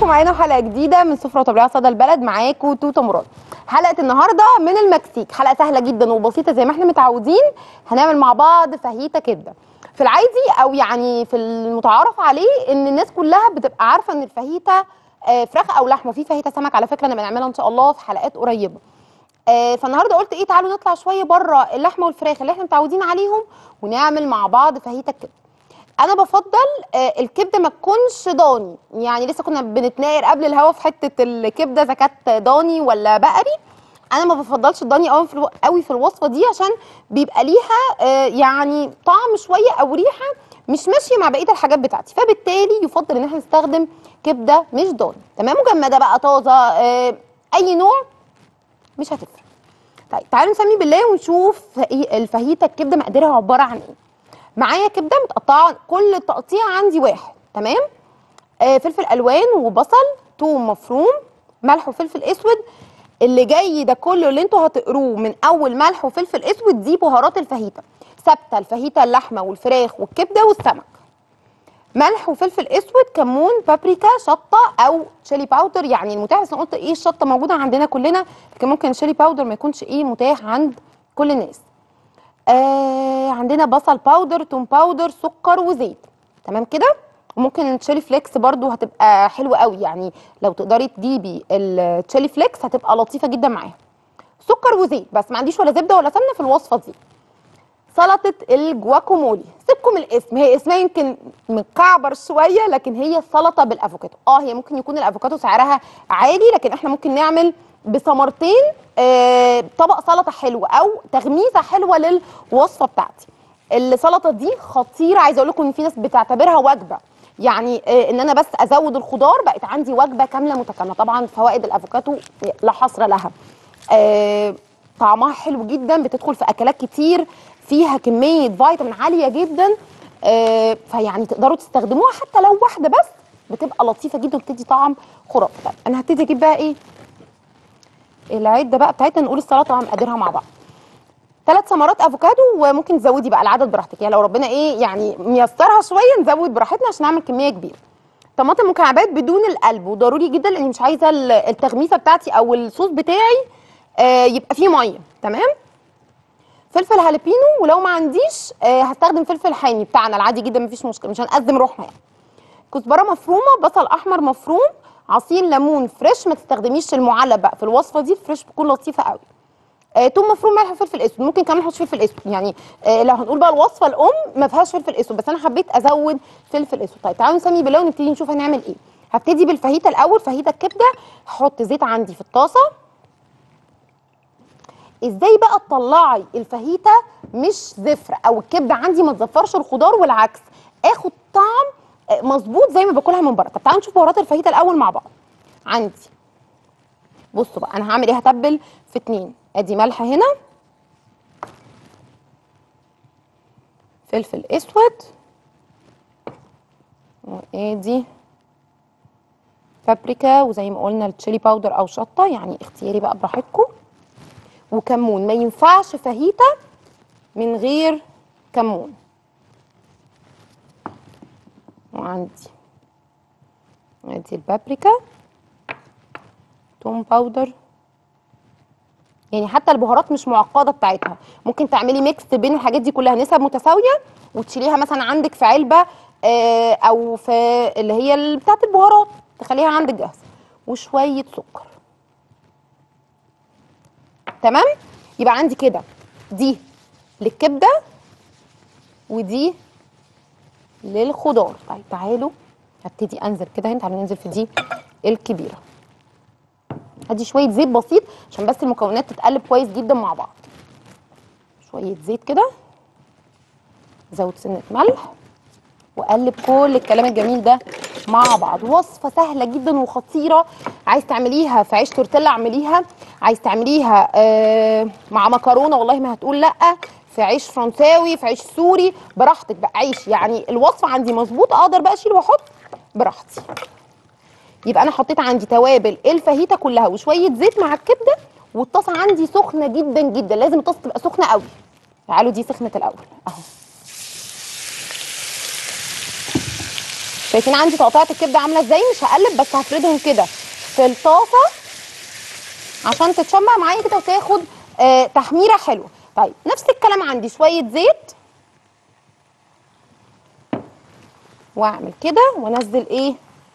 بيكم معانا حلقه جديده من سفره وطبيعه صدى البلد معاكم توته مراد حلقه النهارده من المكسيك حلقه سهله جدا وبسيطه زي ما احنا متعودين هنعمل مع بعض فاهيتا كبده في العادي او يعني في المتعارف عليه ان الناس كلها بتبقى عارفه ان الفاهيتا آه، فراخ او لحمه وفي فاهيتا سمك على فكره انا بنعملها ان شاء الله في حلقات قريبه آه، فالنهارده قلت ايه تعالوا نطلع شويه بره اللحمه والفراخ اللي احنا متعودين عليهم ونعمل مع بعض فاهيتا الكبده انا بفضل آه، الكبده ما تكونش ضاني يعني لسه كنا بنتناقر قبل الهوا في حته الكبده اذا كانت ضاني ولا بقري انا ما بفضلش الضاني قوي في الو- قوي في الوصفه دي عشان بيبقى ليها آه، يعني طعم شويه او ريحه مش ماشيه مع بقيه الحاجات بتاعتي فبالتالي يفضل ان احنا نستخدم كبده مش ضاني تمام مجمده بقى طازه آه، اي نوع مش هتفرق طيب تعالوا نسمي بالله ونشوف إيه الفاهيتا الكبده مقاديرها عباره عن ايه معايا كبده متقطعه كل تقطيع عندي واحد تمام آه فلفل الوان وبصل توم مفروم ملح وفلفل اسود اللي جاي ده كله اللي انتوا هتقروه من اول ملح وفلفل اسود دي بهارات الفاهيتا ثابته الفاهيتا اللحمه والفراخ والكبده والسمك ملح وفلفل اسود كمون بابريكا شطه او تشيلي باودر يعني المتاح بس أنا قلت ايه الشطه موجوده عندنا كلنا لكن ممكن الشيلي باودر ما يكونش ايه متاح عند كل الناس آه عندنا بصل باودر توم باودر سكر وزيت تمام كده وممكن التشيلي فليكس برضو هتبقى حلوه قوي يعني لو تقدري تجيبي التشيلي فليكس هتبقى لطيفه جدا معاها سكر وزيت بس ما عنديش ولا زبده ولا سمنه في الوصفه دي سلطه الجواكامولي سيبكم الاسم هي اسمها يمكن مكعبر شويه لكن هي سلطه بالافوكادو اه هي ممكن يكون الافوكادو سعرها عالي لكن احنا ممكن نعمل بثمرتين آه طبق سلطه حلو او تغميسه حلوه للوصفه بتاعتي السلطه دي خطيره عايزه اقول لكم ان في ناس بتعتبرها وجبه يعني آه ان انا بس ازود الخضار بقت عندي وجبه كامله متكامله طبعا فوائد الافوكادو لا حصر لها آه طعمها حلو جدا بتدخل في اكلات كتير فيها كميه فيتامين عاليه جدا آه فيعني تقدروا تستخدموها حتى لو واحده بس بتبقى لطيفه جدا وبتدي طعم خرافي طيب انا هبتدي اجيب بقى ايه العده بقى بتاعتنا نقول السلطه مقاديرها مع بعض ثلاث ثمرات افوكادو وممكن تزودي بقى العدد براحتك يعني لو ربنا ايه يعني ميسرها شويه نزود براحتنا عشان نعمل كميه كبيره طماطم مكعبات بدون القلب وضروري جدا لاني مش عايزه ال- التغميسه بتاعتي او الصوص بتاعي آه يبقى فيه ميه تمام فلفل هالبينو ولو ما عنديش آه هستخدم فلفل حامي بتاعنا العادي جدا مفيش مشكله مش هنقدم روحنا يعني كزبره مفرومه بصل احمر مفروم عصير ليمون فريش ما تستخدميش المعلب بقى في الوصفه دي الفريش بتكون لطيفه قوي آه، توم مفروم ملح وفلفل اسود ممكن كمان نحط فلفل اسود يعني آه لو هنقول بقى الوصفه الام ما فيهاش فلفل اسود بس انا حبيت ازود فلفل اسود طيب تعالوا نسمي بالله ونبتدي نشوف هنعمل ايه هبتدي بالفاهيتا الاول فاهيتا الكبده هحط زيت عندي في الطاسه ازاي بقى تطلعي الفاهيتا مش زفر او الكبده عندي ما تزفرش الخضار والعكس اخد طعم آه، مظبوط زي ما باكلها من بره طب تعالوا نشوف بهارات الفاهيتا الاول مع بعض عندي بصوا بقى انا هعمل ايه هتبل في اتنين ادي ملح هنا فلفل اسود وادي بابريكا وزي ما قلنا التشيلي باودر او شطه يعني اختياري بقى براحتكم وكمون ما ينفعش فاهيتا من غير كمون وعندي ادي البابريكا توم باودر يعني حتى البهارات مش معقده بتاعتها ممكن تعملي ميكس بين الحاجات دي كلها نسب متساويه وتشيليها مثلا عندك في علبه آه، او في اللي هي ال- بتاعه البهارات تخليها عندك جاهزه وشويه سكر تمام يبقى عندي كده دي للكبده ودي للخضار طيب تعالوا هبتدي انزل كده هنا تعالوا ننزل في دي الكبيره ادي شويه زيت بسيط عشان بس المكونات تتقلب كويس جدا مع بعض شويه زيت كده زود سنه ملح وقلب كل الكلام الجميل ده مع بعض وصفه سهله جدا وخطيره عايز تعمليها في عيش تورتيلا اعمليها عايز تعمليها آه مع مكرونه والله ما هتقول لا في عيش فرنساوي في عيش سوري براحتك بقى عيش يعني الوصفه عندي مظبوطه اقدر بقى اشيل واحط براحتي يبقى انا حطيت عندي توابل الفاهيتا كلها وشويه زيت مع الكبده والطاسه عندي سخنه جدا جدا لازم الطاسه تبقى سخنه قوي تعالوا دي سخنه الاول اهو شايفين عندي تقطيعه الكبده عامله ازاي مش هقلب بس هفردهم كده في الطاسه عشان تتشمع معايا كده وتاخد آه تحميره حلوه طيب نفس الكلام عندي شويه زيت واعمل كده وانزل ايه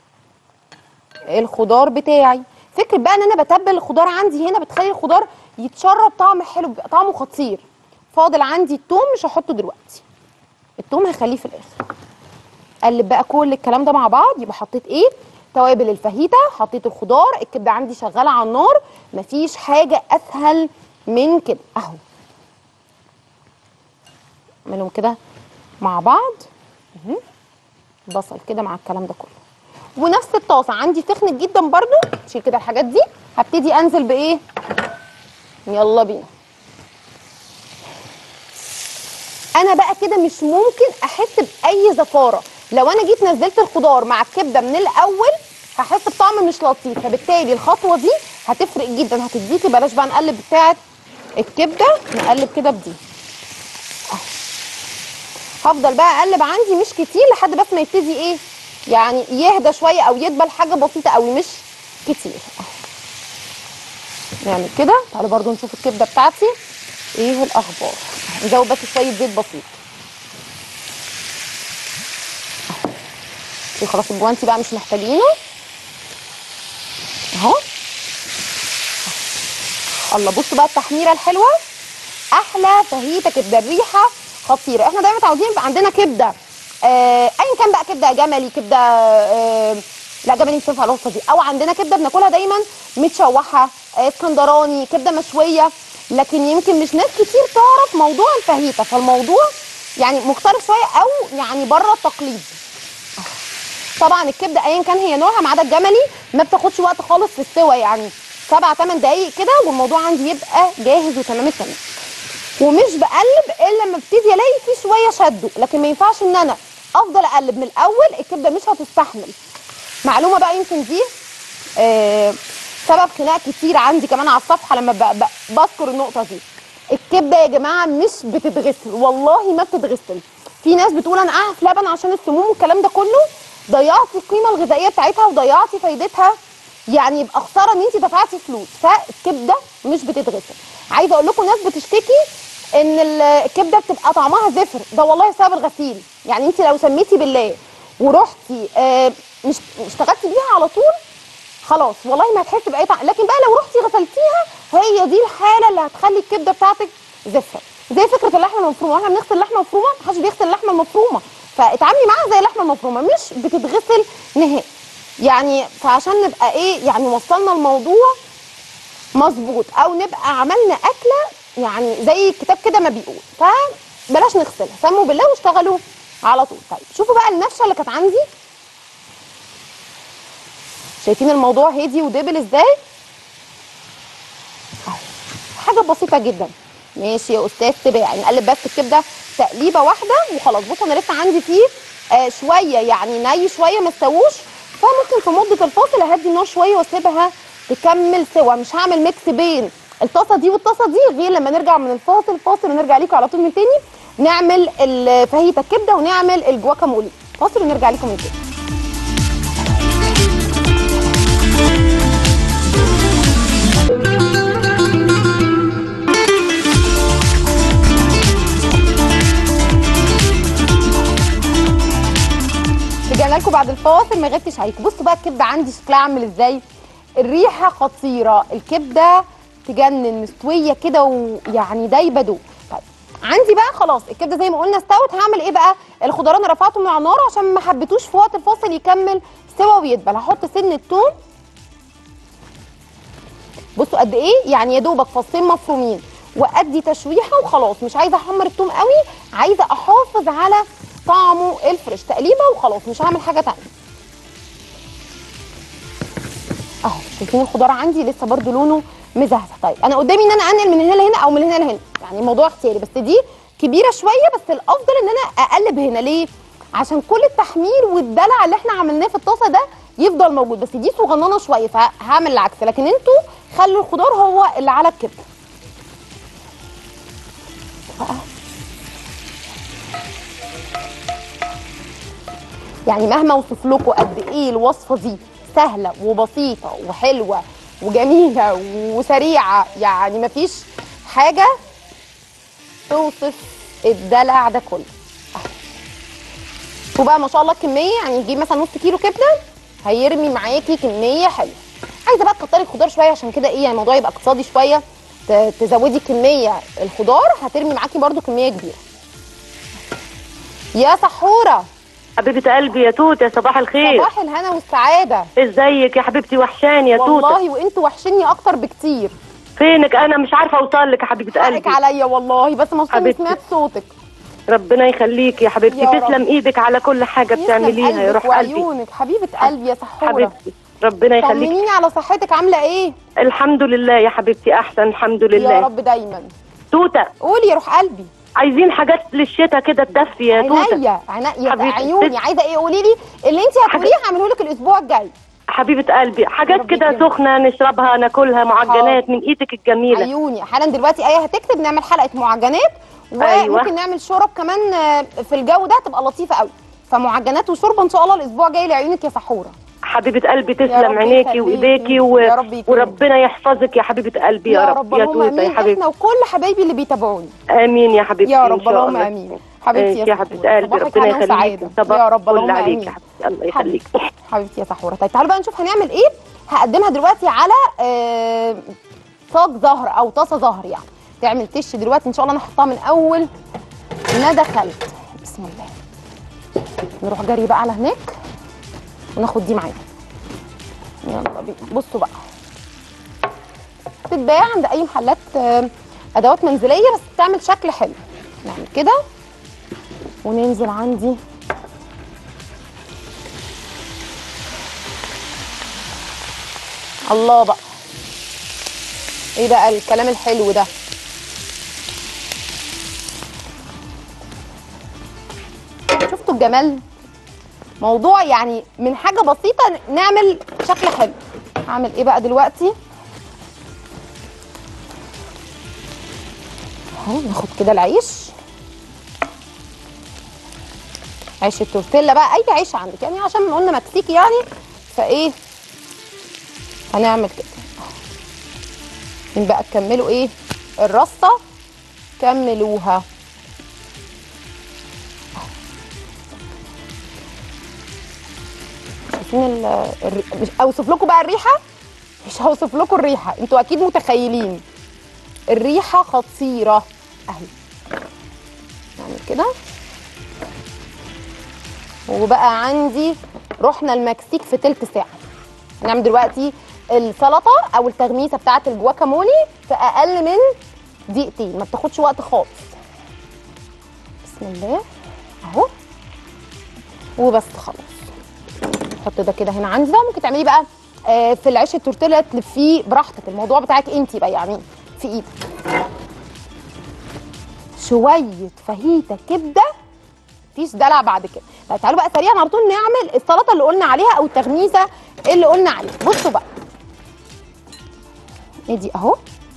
الخضار بتاعي فكرة بقى ان انا بتبل الخضار عندي هنا بتخلي الخضار يتشرب طعم حلو بيبقى طعمه خطير فاضل عندي التوم مش هحطه دلوقتي التوم هخليه في الاخر قلب بقى كل الكلام ده مع بعض يبقى حطيت ايه توابل الفاهيتا حطيت الخضار الكبده عندي شغاله على النار مفيش حاجه اسهل من كده اهو اعملهم كده مع بعض مهم. بصل كده مع الكلام ده كله ونفس الطاسه عندي تخنت جدا برضو شيل كده الحاجات دي هبتدي انزل بايه يلا بينا انا بقى كده مش ممكن احس باي زفاره لو انا جيت نزلت الخضار مع الكبده من الاول هحس بطعم مش لطيف فبالتالي الخطوه دي هتفرق جدا هتديكي بلاش بقى نقلب بتاعه الكبده نقلب كده بدي أهو. هفضل بقى اقلب عندي مش كتير لحد بس ما يبتدي ايه يعني يهدى شويه او يدبل حاجه بسيطه قوي مش كتير أهو. نعمل كده تعالوا برضو نشوف الكبده بتاعتي ايه الاخبار نزود بس شويه زيت بسيط أهو. خلاص الجوانتي بقى مش محتاجينه اهو الله بصوا بقى التحميره الحلوه احلى فاهيتا كبده الريحه خطيره احنا دايما متعودين يبقى عندنا كبده آه ايا كان بقى كبده جملي كبده آه لا جملي مش تنفع الوصفه دي او عندنا كبده بناكلها دايما متشوحه آه اسكندراني كبده مشويه لكن يمكن مش ناس كتير تعرف موضوع الفاهيتا فالموضوع يعني مختلف شويه او يعني بره التقليد طبعا الكبده ايا كان هي نوعها ما عدا الجملي ما بتاخدش وقت خالص في السوى يعني سبع ثمان دقايق كده والموضوع عندي يبقى جاهز وتمام التمام ومش بقلب الا لما ابتدي الاقي فيه شويه شده لكن ما ينفعش ان انا افضل اقلب من الاول الكبده مش هتستحمل معلومه بقى يمكن دي آه سبب خناق كتير عندي كمان على الصفحه لما ب- ب- بذكر النقطه دي الكبده يا جماعه مش بتتغسل والله ما بتتغسل في ناس بتقول انا اعرف لبن عشان السموم والكلام ده كله ضيعتي القيمه الغذائيه بتاعتها وضيعتي فايدتها يعني يبقى خساره ان انت دفعتي فلوس فالكبده مش بتتغسل عايزه اقول لكم ناس بتشتكي ان ال- الكبده بتبقى طعمها زفر ده والله بسبب الغسيل يعني انت لو سميتي بالله ورحتي آه، مش اشتغلتي بيها على طول خلاص والله ما هتحسي باي طعم لكن بقى لو رحتي غسلتيها هي دي الحاله اللي هتخلي الكبده بتاعتك زفره زي فكره اللحمه المفرومه واحنا بنغسل اللحمه المفرومه محدش بيغسل اللحمه المفرومه فاتعاملي معاها زي اللحمه المفرومه مش بتتغسل نهائي يعني فعشان نبقى ايه يعني وصلنا الموضوع مظبوط او نبقى عملنا اكله يعني زي الكتاب كده ما بيقول فبلاش نغسلها سموا بالله واشتغلوا على طول طيب شوفوا بقى النفشه اللي كانت عندي شايفين الموضوع هدي ودبل ازاي أهو. حاجه بسيطه جدا ماشي يا استاذ سباعي نقلب بس الكبده تقليبه واحده وخلاص بصوا انا لسه عندي فيه آه شويه يعني ني شويه ما استووش فممكن في مده الفاصل اهدي النار شويه واسيبها تكمل سوا مش هعمل ميكس بين الطاسه دي والطاسه دي غير لما نرجع من الفاصل فاصل ونرجع لكم على طول من تاني نعمل ال- فاهيتا الكبده ونعمل الجواكامولي فاصل ونرجع لكم من تاني رجعنا لكم بعد الفاصل ما غبتش عليكم بصوا بقى الكبده عندي شكلها عامل ازاي الريحه خطيره الكبده تجنن مستويه كده ويعني دايبه دوب طيب عندي بقى خلاص الكبده زي ما قلنا استوت هعمل ايه بقى الخضار انا رفعته من على النار عشان ما حبيتوش في وقت الفاصل يكمل سوا ويدبل هحط سن الثوم بصوا قد ايه يعني يا دوبك فصين مفرومين وادي تشويحه وخلاص مش عايزه احمر الثوم قوي عايزه احافظ على طعمه الفريش تقليبه وخلاص مش هعمل حاجه تانية اهو شايفين الخضار عندي لسه برضو لونه مزهزه طيب انا قدامي ان انا انقل من هنا لهنا او من هنا لهنا يعني الموضوع اختياري بس دي كبيره شويه بس الافضل ان انا اقلب هنا ليه عشان كل التحمير والدلع اللي احنا عملناه في الطاسه ده يفضل موجود بس دي صغننه شويه فهعمل العكس لكن انتوا خلوا الخضار هو اللي على الكبده يعني مهما اوصف لكم قد ايه الوصفه دي سهله وبسيطه وحلوه وجميله وسريعه يعني مفيش حاجه توصف الدلع ده كله وبقى ما شاء الله الكميه يعني يجيب مثلا نص كيلو كبده هيرمي معاكي كميه حلوه عايزه بقى تكتري الخضار شويه عشان كده ايه يعني الموضوع يبقى اقتصادي شويه ت- تزودي كميه الخضار هترمي معاكي برده كميه كبيره يا سحوره حبيبة قلبي يا توت يا صباح الخير صباح الهنا والسعاده ازيك يا حبيبتي وحشاني يا توت والله وانتوا وحشني اكتر بكتير فينك انا مش عارفه اوصل لك يا حبيبه حقك قلبي عليا والله بس مبسوطه اني حبيبتي. سمعت صوتك ربنا يخليك يا حبيبتي يا رب. تسلم ايدك على كل حاجه يسلم بتعمليها يا قلبك روح قلبي وعيونك حبيبه قلبي يا سحوره حبيبتي ربنا يخليك طمنيني على صحتك عامله ايه الحمد لله يا حبيبتي احسن الحمد يا لله رب دايما توته قولي يا روح قلبي عايزين حاجات للشتاء كده تدفي يا توته عينيا عينيا حبيبتي. عيوني عايزه ايه قولي لي اللي انت هتقوليه هعمله لك الاسبوع الجاي حبيبه قلبي حاجات رب كده يكرمك. سخنه نشربها ناكلها معجنات من ايدك الجميله عيوني حالا دلوقتي ايه هتكتب نعمل حلقه معجنات وممكن أيوة. نعمل شرب كمان آه، في الجو ده تبقى لطيفه قوي فمعجنات وشوربه ان شاء الله الاسبوع الجاي لعيونك يا سحوره حبيبه قلبي رب تسلم عينيكي يخليكي. وايديكي و... يا رب يكرمك. وربنا يحفظك يا حبيبه قلبي يا, رب يا اللهم توته يا امين حبيبتي احنا وكل حبايبي اللي بيتابعوني امين يا حبيبتي يا إن رب شاء اللهم الله. امين حبيبتي يا يا حبيبه سحورة. قلبي صباحك ربنا هنا يخليك وسعادة. صباح يا رب الفل اللهم عليك امين يا حبيبتي الله يخليك حبيبتي يا سحوره طيب تعالوا بقى نشوف هنعمل ايه هقدمها دلوقتي على آه، صاج زهر او طاسه زهر يعني تعمل تش دلوقتي ان شاء الله انا هحطها من اول ما دخلت بسم الله نروح جري بقى على هناك وناخد دي معانا يلا بينا بصوا بقى بتتباع عند اي محلات آه، ادوات منزليه بس بتعمل شكل حلو نعمل كده وننزل عندي الله بقى ايه بقى الكلام الحلو ده شفتوا الجمال موضوع يعني من حاجة بسيطة نعمل شكل حلو هعمل ايه بقى دلوقتي اهو ناخد كده العيش عيش التورتيلا بقى اي عيش عندك يعني عشان قلنا مكسيكي يعني فايه هنعمل كده مين بقى تكملوا ايه الرصه كملوها شايفين ال- الري... مش اوصف لكم بقى الريحه مش هوصف لكم الريحه انتوا اكيد متخيلين الريحه خطيره اهي نعمل كده وبقى عندي رحنا المكسيك في تلت ساعه نعمل دلوقتي السلطه او التغميسه بتاعه الجواكامولي في اقل من دقيقتين ما بتاخدش وقت خالص بسم الله اهو وبس خلاص نحط ده كده هنا عندي بقى ممكن تعمليه بقى آه، في العيش التورتيلا تلفيه براحتك الموضوع بتاعك انت بقى يعني في ايدك شويه فاهيتا كبده مفيش دلع بعد كده طيب تعالوا بقى سريعا على طول نعمل السلطه اللي قلنا عليها او التغميسه اللي قلنا عليها بصوا بقى ادي اهو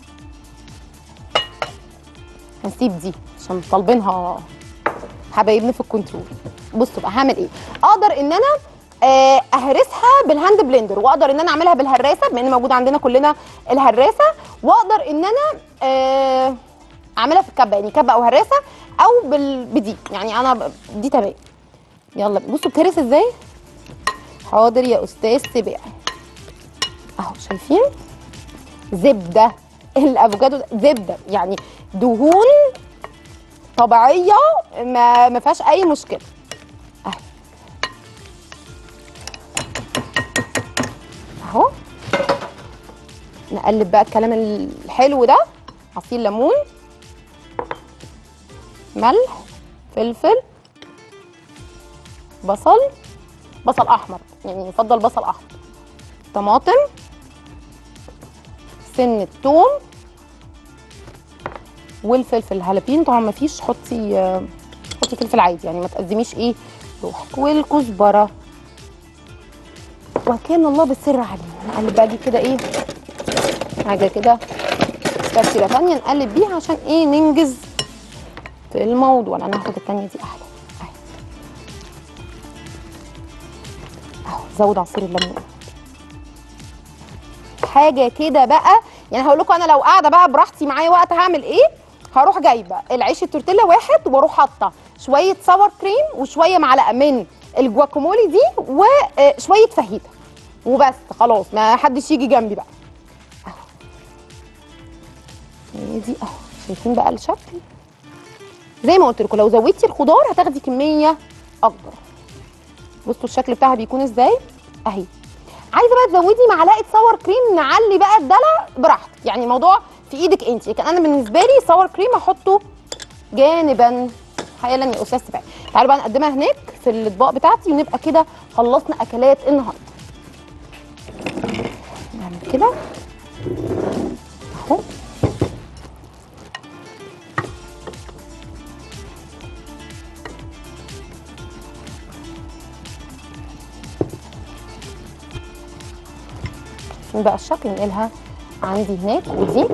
هنسيب دي عشان طالبينها حبايبنا في الكنترول بصوا بقى هعمل ايه اقدر ان انا آه، اهرسها بالهاند بلندر واقدر ان انا اعملها بالهراسه بما ان موجود عندنا كلنا الهراسه واقدر ان انا آه، اعملها في الكبه يعني كبه او هراسه او بال... بدي يعني انا ب- دي تمام يلا بصوا بتهرس ازاي حاضر يا استاذ سباعي اهو شايفين زبده الافوكادو ده زبده يعني دهون طبيعيه ما ما فيهاش اي مشكله اهو اهو نقلب بقى الكلام الحلو ده عصير ليمون ملح فلفل بصل بصل احمر يعني يفضل بصل احمر طماطم سنة توم والفلفل الهالبين طبعا ما فيش حطي آه، حطي فلفل عادي يعني ما تقدميش ايه روحك والكزبره وكان الله بالسر عليم نقلب بقى دي كده ايه حاجه كده ترتيبه ثانيه نقلب بيها عشان ايه ننجز في الموضوع انا هاخد الثانيه دي احلى أهي. اهو زود عصير الليمون حاجه كده بقى يعني هقول لكم انا لو قاعده بقى براحتي معايا وقت هعمل ايه هروح جايبه العيش التورتيلا واحد واروح حاطه شويه ساور كريم وشويه معلقه من الجواكامولي دي وشويه فاهيتا وبس خلاص ما حدش يجي جنبي بقى اهو هي دي اهو شايفين بقى الشكل زي ما قلت لكم لو زودتي الخضار هتاخدي كميه اكبر بصوا الشكل بتاعها بيكون ازاي اهي عايزه بقى تزودي معلقه ساور كريم نعلي بقى الدلع براحتك يعني الموضوع في ايدك انت لكن انا بالنسبه لي ساور كريم احطه جانبا حالا يا استاذ سباعي تعالوا بقى نقدمها هناك في الاطباق بتاعتي ونبقى كده خلصنا اكلات النهارده نعمل كده اهو شوفين بقى الشكل ننقلها عندي هناك ودي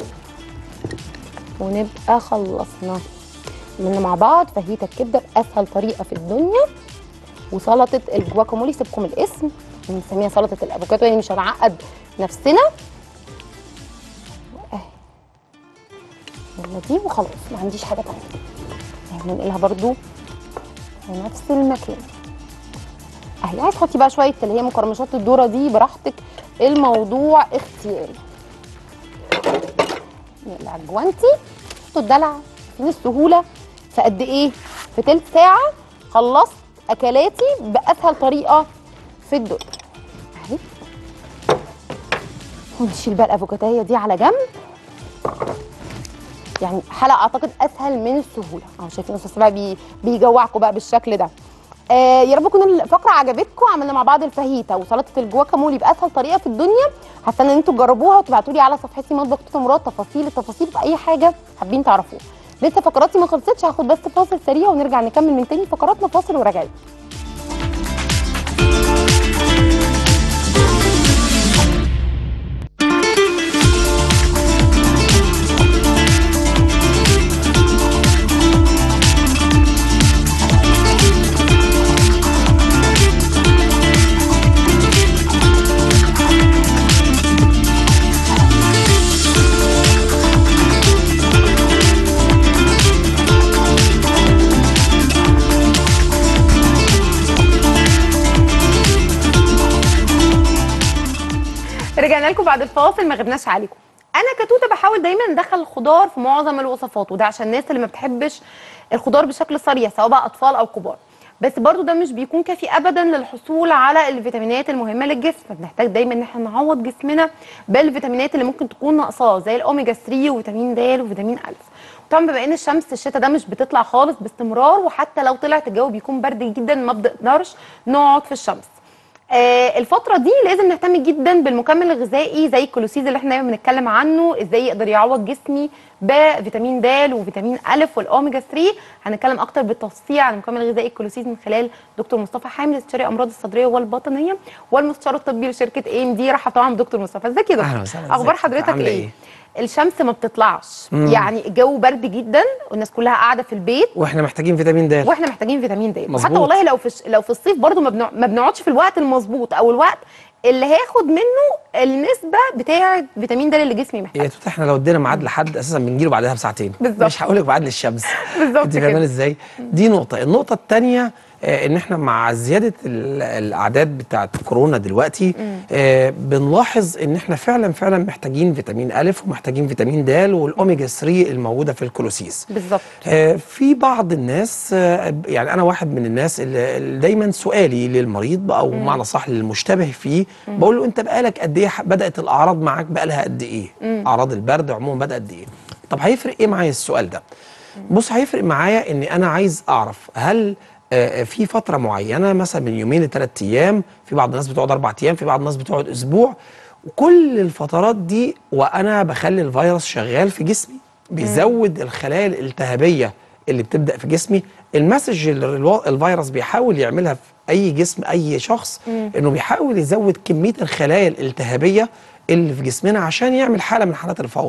ونبقى خلصنا من مع بعض فاهيتا الكبده باسهل طريقه في الدنيا وسلطه الجواكامولي سيبكم الاسم بنسميها سلطه الافوكادو يعني مش هنعقد نفسنا اهي يلا دي وخلاص ما عنديش حاجه تانيه اهي ننقلها برضو في نفس المكان اهي عايز تحطي بقى شويه اللي هي مقرمشات الذره دي براحتك الموضوع اختياري نقلع الجوانتي شفتوا الدلع فين السهوله في قد ايه في تلت ساعه خلصت اكلاتي باسهل طريقه في الدنيا اهي ونشيل بقى الافوكاتايه دي على جنب يعني حلقه اعتقد اسهل من السهوله اهو شايفين استاذ سباع بي بيجوعكم بقى بالشكل ده آه يا رب تكون الفقره عجبتكم عملنا مع بعض الفاهيتا وسلطه الجواكامولي باسهل طريقه في الدنيا هستنى ان انتوا تجربوها وتبعتوا لي على صفحتي مطبخ توته مراد تفاصيل التفاصيل في اي حاجه حابين تعرفوها لسه فقراتي ما خلصتش هاخد بس فاصل سريع ونرجع نكمل من تاني فقراتنا فاصل وراجعين رجعنا لكم بعد الفاصل ما غبناش عليكم انا كتوته بحاول دايما ادخل الخضار في معظم الوصفات وده عشان الناس اللي ما بتحبش الخضار بشكل صريح سواء بقى اطفال او كبار بس برضو ده مش بيكون كافي ابدا للحصول على الفيتامينات المهمه للجسم بنحتاج دايما ان احنا نعوض جسمنا بالفيتامينات اللي ممكن تكون ناقصاه زي الاوميجا 3 وفيتامين د وفيتامين الف طبعا بما ان الشمس الشتاء ده مش بتطلع خالص باستمرار وحتى لو طلعت الجو بيكون برد جدا ما بنقدرش نقعد في الشمس آه الفترة دي لازم نهتم جدا بالمكمل الغذائي زي الكلوسيز اللي احنا دايما بنتكلم عنه ازاي يقدر يعوض جسمي بفيتامين د وفيتامين ا والاوميجا 3 هنتكلم اكتر بالتفصيل عن المكمل الغذائي الكلوسيز من خلال دكتور مصطفى حامد استشاري امراض الصدريه والباطنيه والمستشار الطبي لشركه اي ام دي رحب طبعا بدكتور مصطفى ازيك يا أهلا دكتور وسهلا، اخبار ازيك؟ حضرتك عاملة ايه إيه؟ الشمس ما بتطلعش يعني الجو برد جدا والناس كلها قاعده في البيت واحنا محتاجين فيتامين د واحنا محتاجين فيتامين د وحتى مظبوط. والله لو في الش- لو في الصيف برضو ما بنع- ما بنقعدش في الوقت المظبوط او الوقت اللي هاخد منه النسبه بتاعه فيتامين د اللي جسمي محتاجه يا توت احنا لو ادينا ميعاد لحد اساسا بنجيله بعدها بساعتين بالظبط. مش هقول لك ميعاد للشمس بالظبط انت كده. فاهمان ازاي دي نقطه النقطه الثانيه ان احنا مع زياده ال- الاعداد بتاعه كورونا دلوقتي آه بنلاحظ ان احنا فعلا فعلا محتاجين فيتامين ا ومحتاجين فيتامين د والاوميجا 3 الموجوده في الكولوسيس بالظبط آه، في بعض الناس آه، يعني انا واحد من الناس اللي اللي دايما سؤالي للمريض او معنى صح للمشتبه فيه بقول له انت بقالك قد ايه ح- بدات الاعراض معاك بقالها قد ايه اعراض البرد عموما بدات قد ايه طب هيفرق ايه معايا السؤال ده بص هيفرق معايا ان انا عايز اعرف هل آه، في فتره معينه مثلا من يومين لثلاث ايام في بعض الناس بتقعد اربع ايام في بعض الناس بتقعد اسبوع وكل الفترات دي وانا بخلي الفيروس شغال في جسمي بيزود الخلايا الالتهابيه اللي بتبدا في جسمي المسج اللي الو- الفيروس بيحاول يعملها في اي جسم اي شخص انه بيحاول يزود كميه الخلايا الالتهابيه اللي في جسمنا عشان يعمل حاله من حالات الفوضى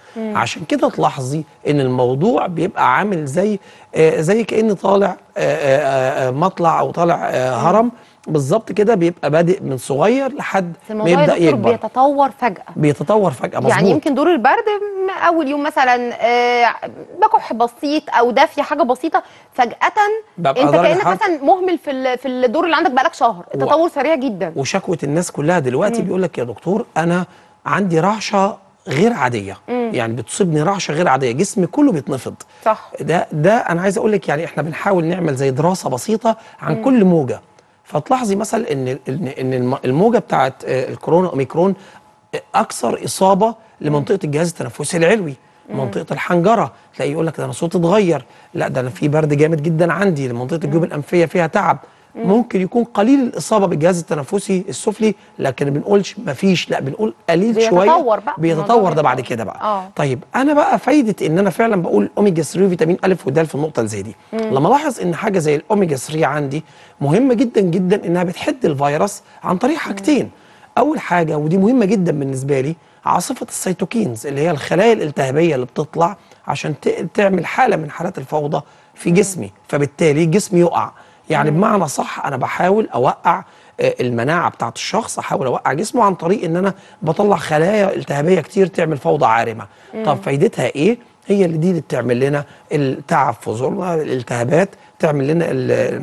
عشان كده تلاحظي ان الموضوع بيبقى عامل زي آه زي كأن طالع آه آه آه مطلع او طالع آه هرم بالظبط كده بيبقى بادئ من صغير لحد بس ما الموضوع يا يبدا دكتور يكبر بيتطور فجاه بيتطور فجاه مظبوط يعني يمكن دور البرد م- اول يوم مثلا آه، بكح بسيط او دافيه حاجه بسيطه فجاه ببقى انت درجة كانك حرارة- مثلا مهمل في ال- في الدور اللي عندك بقالك شهر التطور سريع جدا وشكوى الناس كلها دلوقتي بيقول لك يا دكتور انا عندي رعشه غير عاديه يعني بتصيبني رعشه غير عاديه جسمي كله بيتنفض صح. ده ده انا عايز اقول لك يعني احنا بنحاول نعمل زي دراسه بسيطه عن كل موجه فتلاحظي مثلا ان ان ان الم- الموجه بتاعت آه، الكورونا اوميكرون آه، اكثر اصابه لمنطقه الجهاز التنفسي العلوي منطقه الحنجره تلاقي يقول لك ده انا صوتي اتغير لا ده انا في برد جامد جدا عندي منطقه الجيوب الانفيه فيها تعب ممكن يكون قليل الاصابه بالجهاز التنفسي السفلي لكن ما بنقولش مفيش لا بنقول قليل بيتطور شويه بقى. الموضوع بيتطور ده بعد بيتطور. كده بقى آه. طيب انا بقى فايده ان انا فعلا بقول اوميجا 3 وفيتامين الف ودال في النقطه اللي زي دي لما الاحظ ان حاجه زي الاوميجا 3 عندي مهمه جدا جدا انها بتحد الفيروس عن طريق حاجتين اول حاجه ودي مهمه جدا بالنسبه لي عاصفه السيتوكينز اللي هي الخلايا الالتهابيه اللي بتطلع عشان ت- تعمل حاله من حالات الفوضى في جسمي فبالتالي جسمي يقع يعني بمعنى صح انا بحاول اوقع آه، المناعه بتاعت الشخص احاول اوقع جسمه عن طريق ان انا بطلع خلايا التهابيه كتير تعمل فوضى عارمه طب فايدتها ايه هي اللي دي اللي بتعمل لنا التعب في زورنا الالتهابات تعمل لنا ال-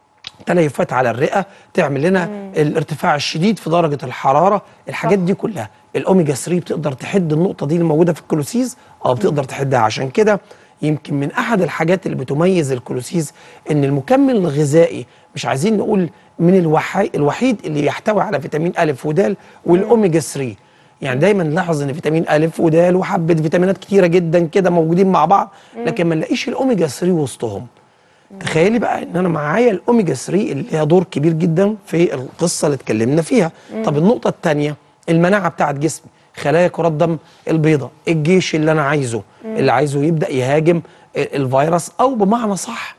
تليفات على الرئه تعمل لنا الارتفاع الشديد في درجه الحراره الحاجات دي كلها الاوميجا 3 بتقدر تحد النقطه دي اللي موجوده في الكلوسيز اه بتقدر تحدها عشان كده يمكن من احد الحاجات اللي بتميز الكلوسيز ان المكمل الغذائي مش عايزين نقول من الوحي الوحيد اللي يحتوي على فيتامين الف ودال والاوميجا 3 يعني دايما نلاحظ ان فيتامين الف ودال وحبه فيتامينات كتيره جدا كده موجودين مع بعض لكن ما نلاقيش الاوميجا 3 وسطهم تخيلي بقى ان انا معايا الاوميجا 3 اللي ليها دور كبير جدا في القصه اللي اتكلمنا فيها طب النقطه الثانيه المناعه بتاعت جسمي خلايا كرات دم البيضاء الجيش اللي انا عايزه اللي عايزه يبدا يهاجم الفيروس او بمعنى صح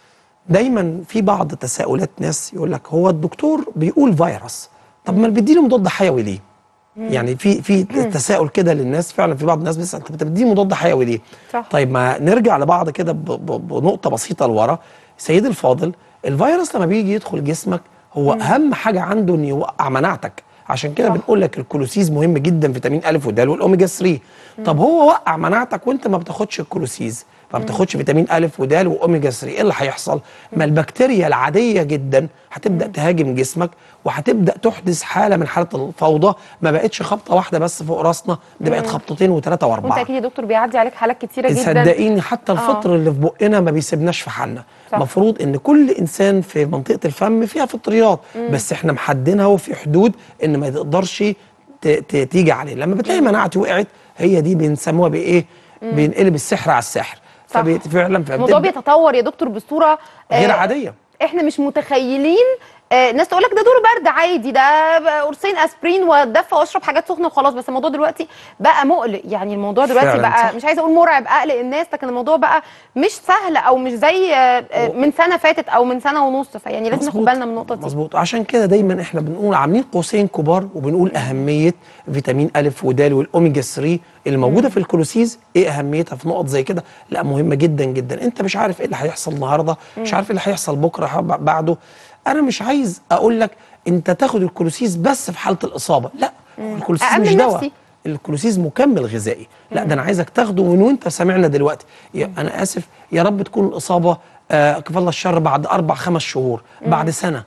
دايما في بعض تساؤلات ناس يقول لك هو الدكتور بيقول فيروس طب ما بيديله مضاد حيوي ليه يعني في في تساؤل كده للناس فعلا في بعض الناس بيسال انت بتديه مضاد حيوي ليه صح. طيب ما نرجع لبعض كده ب- ب- بنقطه بسيطه لورا سيدي الفاضل الفيروس لما بيجي يدخل جسمك هو اهم حاجه عنده انه يوقع مناعتك عشان كده صح. بنقول لك الكلوسيز مهم جدا فيتامين الف ودال والاوميجا 3 طب هو وقع مناعتك وانت ما بتاخدش الكلوسيز ما بتاخدش فيتامين الف ودال واوميجا 3 ايه اللي هيحصل ما البكتيريا العاديه جدا هتبدا تهاجم جسمك وهتبدا تحدث حاله من حالات الفوضى ما بقتش خبطه واحده بس فوق راسنا دي بقت خبطتين وثلاثه وانت واربعه اكيد يا دكتور بيعدي عليك حالات كتيره جدا صدقيني حتى الفطر اللي في بقنا ما بيسيبناش في حالنا صح. المفروض ان كل انسان في منطقه الفم فيها فطريات بس احنا محددينها وفي حدود ان ما تقدرش ت- ت- تيجي عليه لما بتلاقي مناعتي وقعت هي دي بنسموها بايه بينقلب السحر على السحر صح. فبي- فعلا الموضوع فبتبدأ بيتطور يا دكتور بصوره آه، غير عاديه احنا مش متخيلين آه، ناس تقول لك ده دور برد عادي ده بقى قرصين اسبرين واتدفى واشرب حاجات سخنه وخلاص بس الموضوع دلوقتي بقى مقلق يعني الموضوع دلوقتي فعلاً بقى صح. مش عايزه اقول مرعب اقلق الناس لكن الموضوع بقى مش سهل او مش زي آه، آه، من سنه فاتت او من سنه ونص فيعني لازم ناخد مظبوط. بالنا من النقطه دي مظبوط عشان كده دايما احنا بنقول عاملين قوسين كبار وبنقول اهميه فيتامين الف ودال والاوميجا 3 اللي موجوده في الكلوسيز ايه اهميتها في نقط زي كده لا مهمه جدا جدا انت مش عارف ايه اللي هيحصل النهارده مش عارف ايه اللي هيحصل بكره ح- بعده انا مش عايز اقول لك انت تاخد الكلوسيز بس في حاله الاصابه لا هو الكلوسيز أأمن مش دواء نفسي. الكلوسيز مكمل غذائي لا ده انا عايزك تاخده من وانت سامعنا دلوقتي يا انا اسف يا رب تكون الاصابه آه كفى الله الشر بعد اربع خمس شهور بعد سنه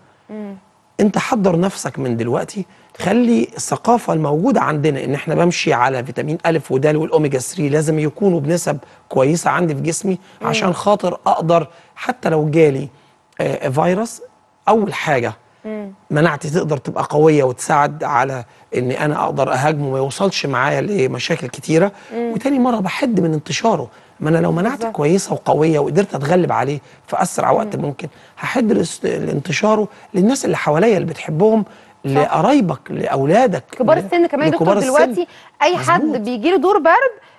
انت حضر نفسك من دلوقتي خلي الثقافه الموجوده عندنا ان احنا بمشي على فيتامين الف ودال والاوميجا 3 لازم يكونوا بنسب كويسه عندي في جسمي عشان خاطر اقدر حتى لو جالي آه فيروس اول حاجه مناعتي تقدر تبقى قويه وتساعد على ان انا اقدر اهاجمه ما يوصلش معايا لمشاكل كتيره وتاني مره بحد من انتشاره ما انا لو مناعتي بالظبط. كويسه وقويه وقدرت اتغلب عليه في اسرع وقت ممكن هحد الاس- لانتشاره للناس اللي حواليا اللي بتحبهم لقرايبك لاولادك كبار ل- السن كمان يا دكتور لكبار السن. دلوقتي اي حد مظبوط. بيجي له دور برد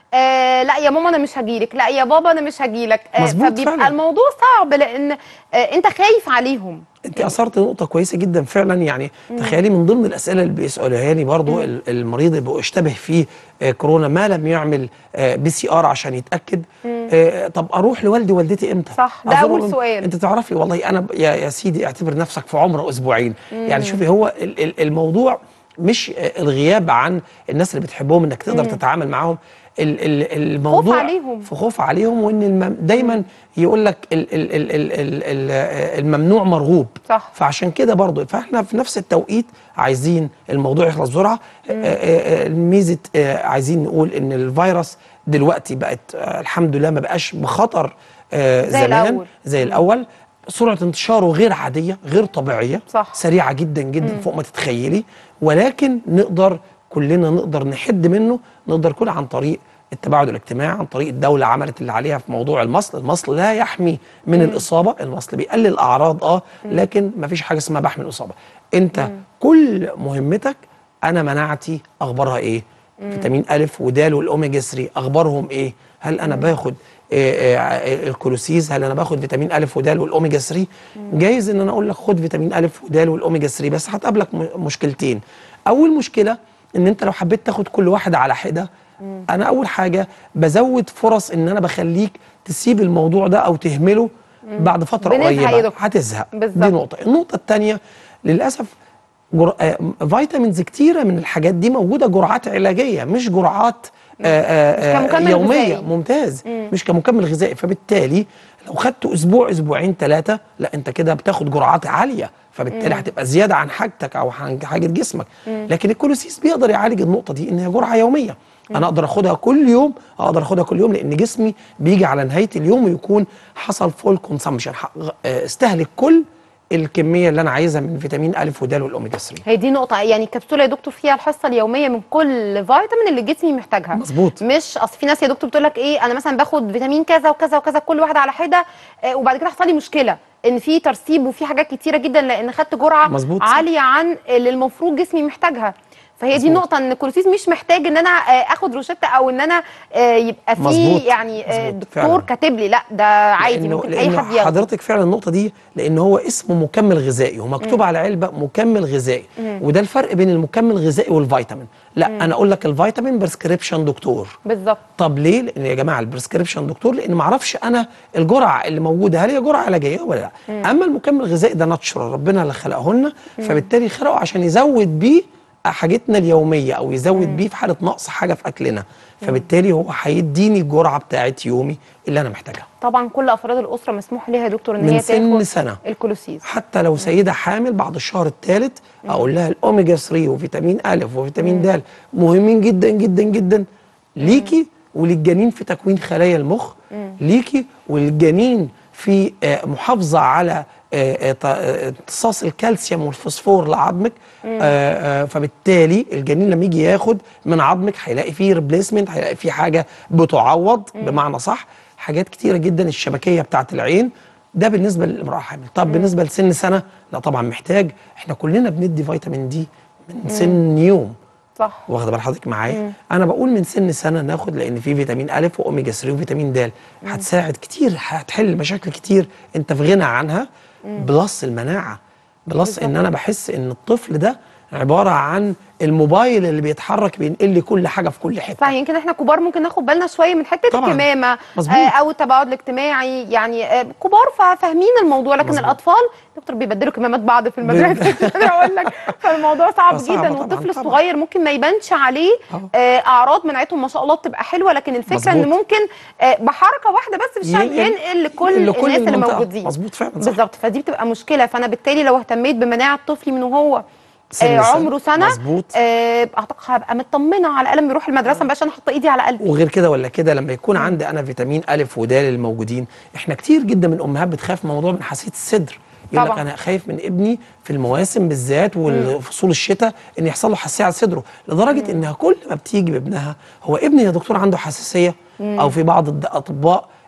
آه لا يا ماما انا مش هجيلك لا يا بابا انا مش هجيلك آه مظبوط فبيبقى فعلا. الموضوع صعب لان آه انت خايف عليهم انت اثرت نقطه كويسه جدا فعلا يعني تخيلي من ضمن الاسئله اللي بيسالوها لي برضو ال- المريض اللي بيبقى اشتبه فيه آه، كورونا ما لم يعمل بي سي ار عشان يتاكد آه، طب اروح لوالدي والدتي امتى صح، ده أزورهم؟ أول سؤال. انت تعرفي والله انا ب- يا, يا سيدي اعتبر نفسك في عمر اسبوعين يعني شوفي هو ال- ال- الموضوع مش آه، الغياب عن الناس اللي بتحبهم انك تقدر تتعامل معاهم ال- ال- الموضوع عليهم. في خوف عليهم وان المم دايما يقول لك ال- ال- ال- ال- ال- ال- الممنوع مرغوب صح. فعشان كده برضو فاحنا في نفس التوقيت عايزين الموضوع يخلص بسرعه آه، آه، آه، ميزه آه، عايزين نقول ان الفيروس دلوقتي بقت آه، الحمد لله ما بقاش بخطر آه، زي زمان الأول. زي الاول سرعه انتشاره غير عاديه غير طبيعيه صح. سريعه جدا جدا فوق ما تتخيلي ولكن نقدر كلنا نقدر نحد منه نقدر كل عن طريق التباعد الاجتماعي عن طريق الدولة عملت اللي عليها في موضوع المصل المصل لا يحمي من الإصابة المصل بيقلل الأعراض اه لكن ما فيش حاجة اسمها بحمي الإصابة انت كل مهمتك أنا مناعتي أخبارها إيه فيتامين ألف ودال والأوميجا 3 أخبارهم إيه هل أنا باخد آه، آه، الكولوسيز هل انا باخد فيتامين الف ودال والاوميجا 3 جايز ان انا اقول لك خد فيتامين الف ودال والاوميجا 3 بس هتقابلك م- مشكلتين اول مشكله ان انت لو حبيت تاخد كل واحد على حده انا اول حاجه بزود فرص ان انا بخليك تسيب الموضوع ده او تهمله بعد فتره بنزهق يا قريبه دكتور. هتزهق بالظبط. دي نقطه النقطه الثانيه للاسف جر... آه فيتامينز كتيره من الحاجات دي موجوده جرعات علاجيه مش جرعات آه آه مش كمكمل يوميه غذائي. ممتاز مش كمكمل غذائي فبالتالي لو خدته اسبوع اسبوعين ثلاثه لا انت كده بتاخد جرعات عاليه فبالتالي هتبقى زياده عن حاجتك او عن حاجه جسمك لكن الكولوسيس بيقدر يعالج النقطه دي ان هي جرعه يوميه انا اقدر اخدها كل يوم اقدر اخدها كل يوم لان جسمي بيجي على نهايه اليوم ويكون حصل فول كونسامشن استهلك كل الكميه اللي انا عايزها من فيتامين الف ودال والاوميجا 3 هي دي نقطة يعني الكبسولة يا دكتور فيها الحصة اليومية من كل فيتامين اللي جسمي محتاجها مظبوط. مش اصل في ناس يا دكتور بتقول لك ايه انا مثلا باخد فيتامين كذا وكذا وكذا كل واحد على حدة آه وبعد كده حصل لي مشكلة ان في ترسيب وفي حاجات كتيرة جدا لان خدت جرعة مظبوط. عالية عن اللي المفروض جسمي محتاجها فهي دي مظبوط. نقطة ان الكولوسيس مش محتاج ان انا آه، اخد روشتة او ان انا آه، يبقى في مظبوط. يعني آه، مظبوط. دكتور فعلا. كاتب لي لا ده عادي لأنه- ممكن اي لأنه حد ياخده حضرتك فعلا النقطه دي لان هو اسمه مكمل غذائي ومكتوب على علبه مكمل غذائي وده الفرق بين المكمل الغذائي والفيتامين لا انا اقول لك الفيتامين بريسكريبشن دكتور بالظبط طب ليه؟ لان يا جماعه البريسكريبشن دكتور لان ما اعرفش انا الجرعه اللي موجوده هل هي جرعه علاجيه ولا لا؟ اما المكمل الغذائي ده ناتشورال ربنا اللي خلقه لنا فبالتالي خلقه عشان يزود بيه حاجتنا اليوميه او يزود بيه في حاله نقص حاجه في اكلنا فبالتالي هو هيديني الجرعه بتاعت يومي اللي انا محتاجها طبعا كل افراد الاسره مسموح ليها يا دكتور ان من هي سن تاخد سنة. الكولوسيس حتى لو سيده حامل بعد الشهر الثالث اقول لها الاوميجا 3 وفيتامين الف وفيتامين د مهمين جدا جدا جدا ليكي وللجنين في تكوين خلايا المخ ليكي والجنين في آه، محافظه على آه، آه، ط- آه، امتصاص الكالسيوم والفوسفور لعظمك آه، آه، فبالتالي الجنين لما يجي ياخد من عظمك هيلاقي فيه ريبليسمنت هيلاقي فيه حاجه بتعوض بمعنى صح حاجات كتيره جدا الشبكيه بتاعت العين ده بالنسبه للامراه حامل طب بالنسبه لسن سنه لا طبعا محتاج احنا كلنا بندي فيتامين دي من سن يوم صح واخده بال حضرتك معايا انا بقول من سن سنه ناخد لان في فيتامين الف واوميجا 3 وفيتامين د هتساعد كتير هتحل مشاكل كتير انت في غنى عنها بلس المناعه بلس ان انا بحس ان الطفل ده عباره عن الموبايل اللي بيتحرك بينقل لي كل حاجه في كل حته صح يمكن احنا كبار ممكن ناخد بالنا شويه من حته طبعاً. الكمامه مظبوط. آه او التباعد الاجتماعي يعني آه كبار فا- فاهمين الموضوع لكن مظبوط. الاطفال دكتور بيبدلوا كمامات بعض في المدرسه مش قادره اقول لك فالموضوع صعب صعبة جدا طبعاً، والطفل طبعاً. الصغير ممكن ما يبانش عليه آه. آه اعراض مناعتهم ما شاء الله بتبقى حلوه لكن الفكره ان مظبوط. ممكن آه بحركه واحده بس في الشارع ينقل- ينقل لكل لكل الناس اللي المنطقة. موجودين مظبوط فعلا صح. بالظبط فدي بتبقى مشكله فانا بالتالي لو اهتميت بمناعه طفلي من وهو سن آه سنة. عمره سنه مظبوط. آه اعتقد هبقى مطمنه على الاقل لما يروح المدرسه ما بقاش انا حاطه ايدي على قلبي وغير كده ولا كده لما يكون عندي انا فيتامين الف ودال الموجودين احنا كتير جدا من الامهات بتخاف من موضوع من حساسيه الصدر يقول لك طبعاً. انا خايف من ابني في المواسم بالذات وفصول الشتاء ان يحصل له حساسيه على صدره لدرجه انها كل ما بتيجي بابنها هو ابني يا دكتور عنده حساسيه او في بعض الاطباء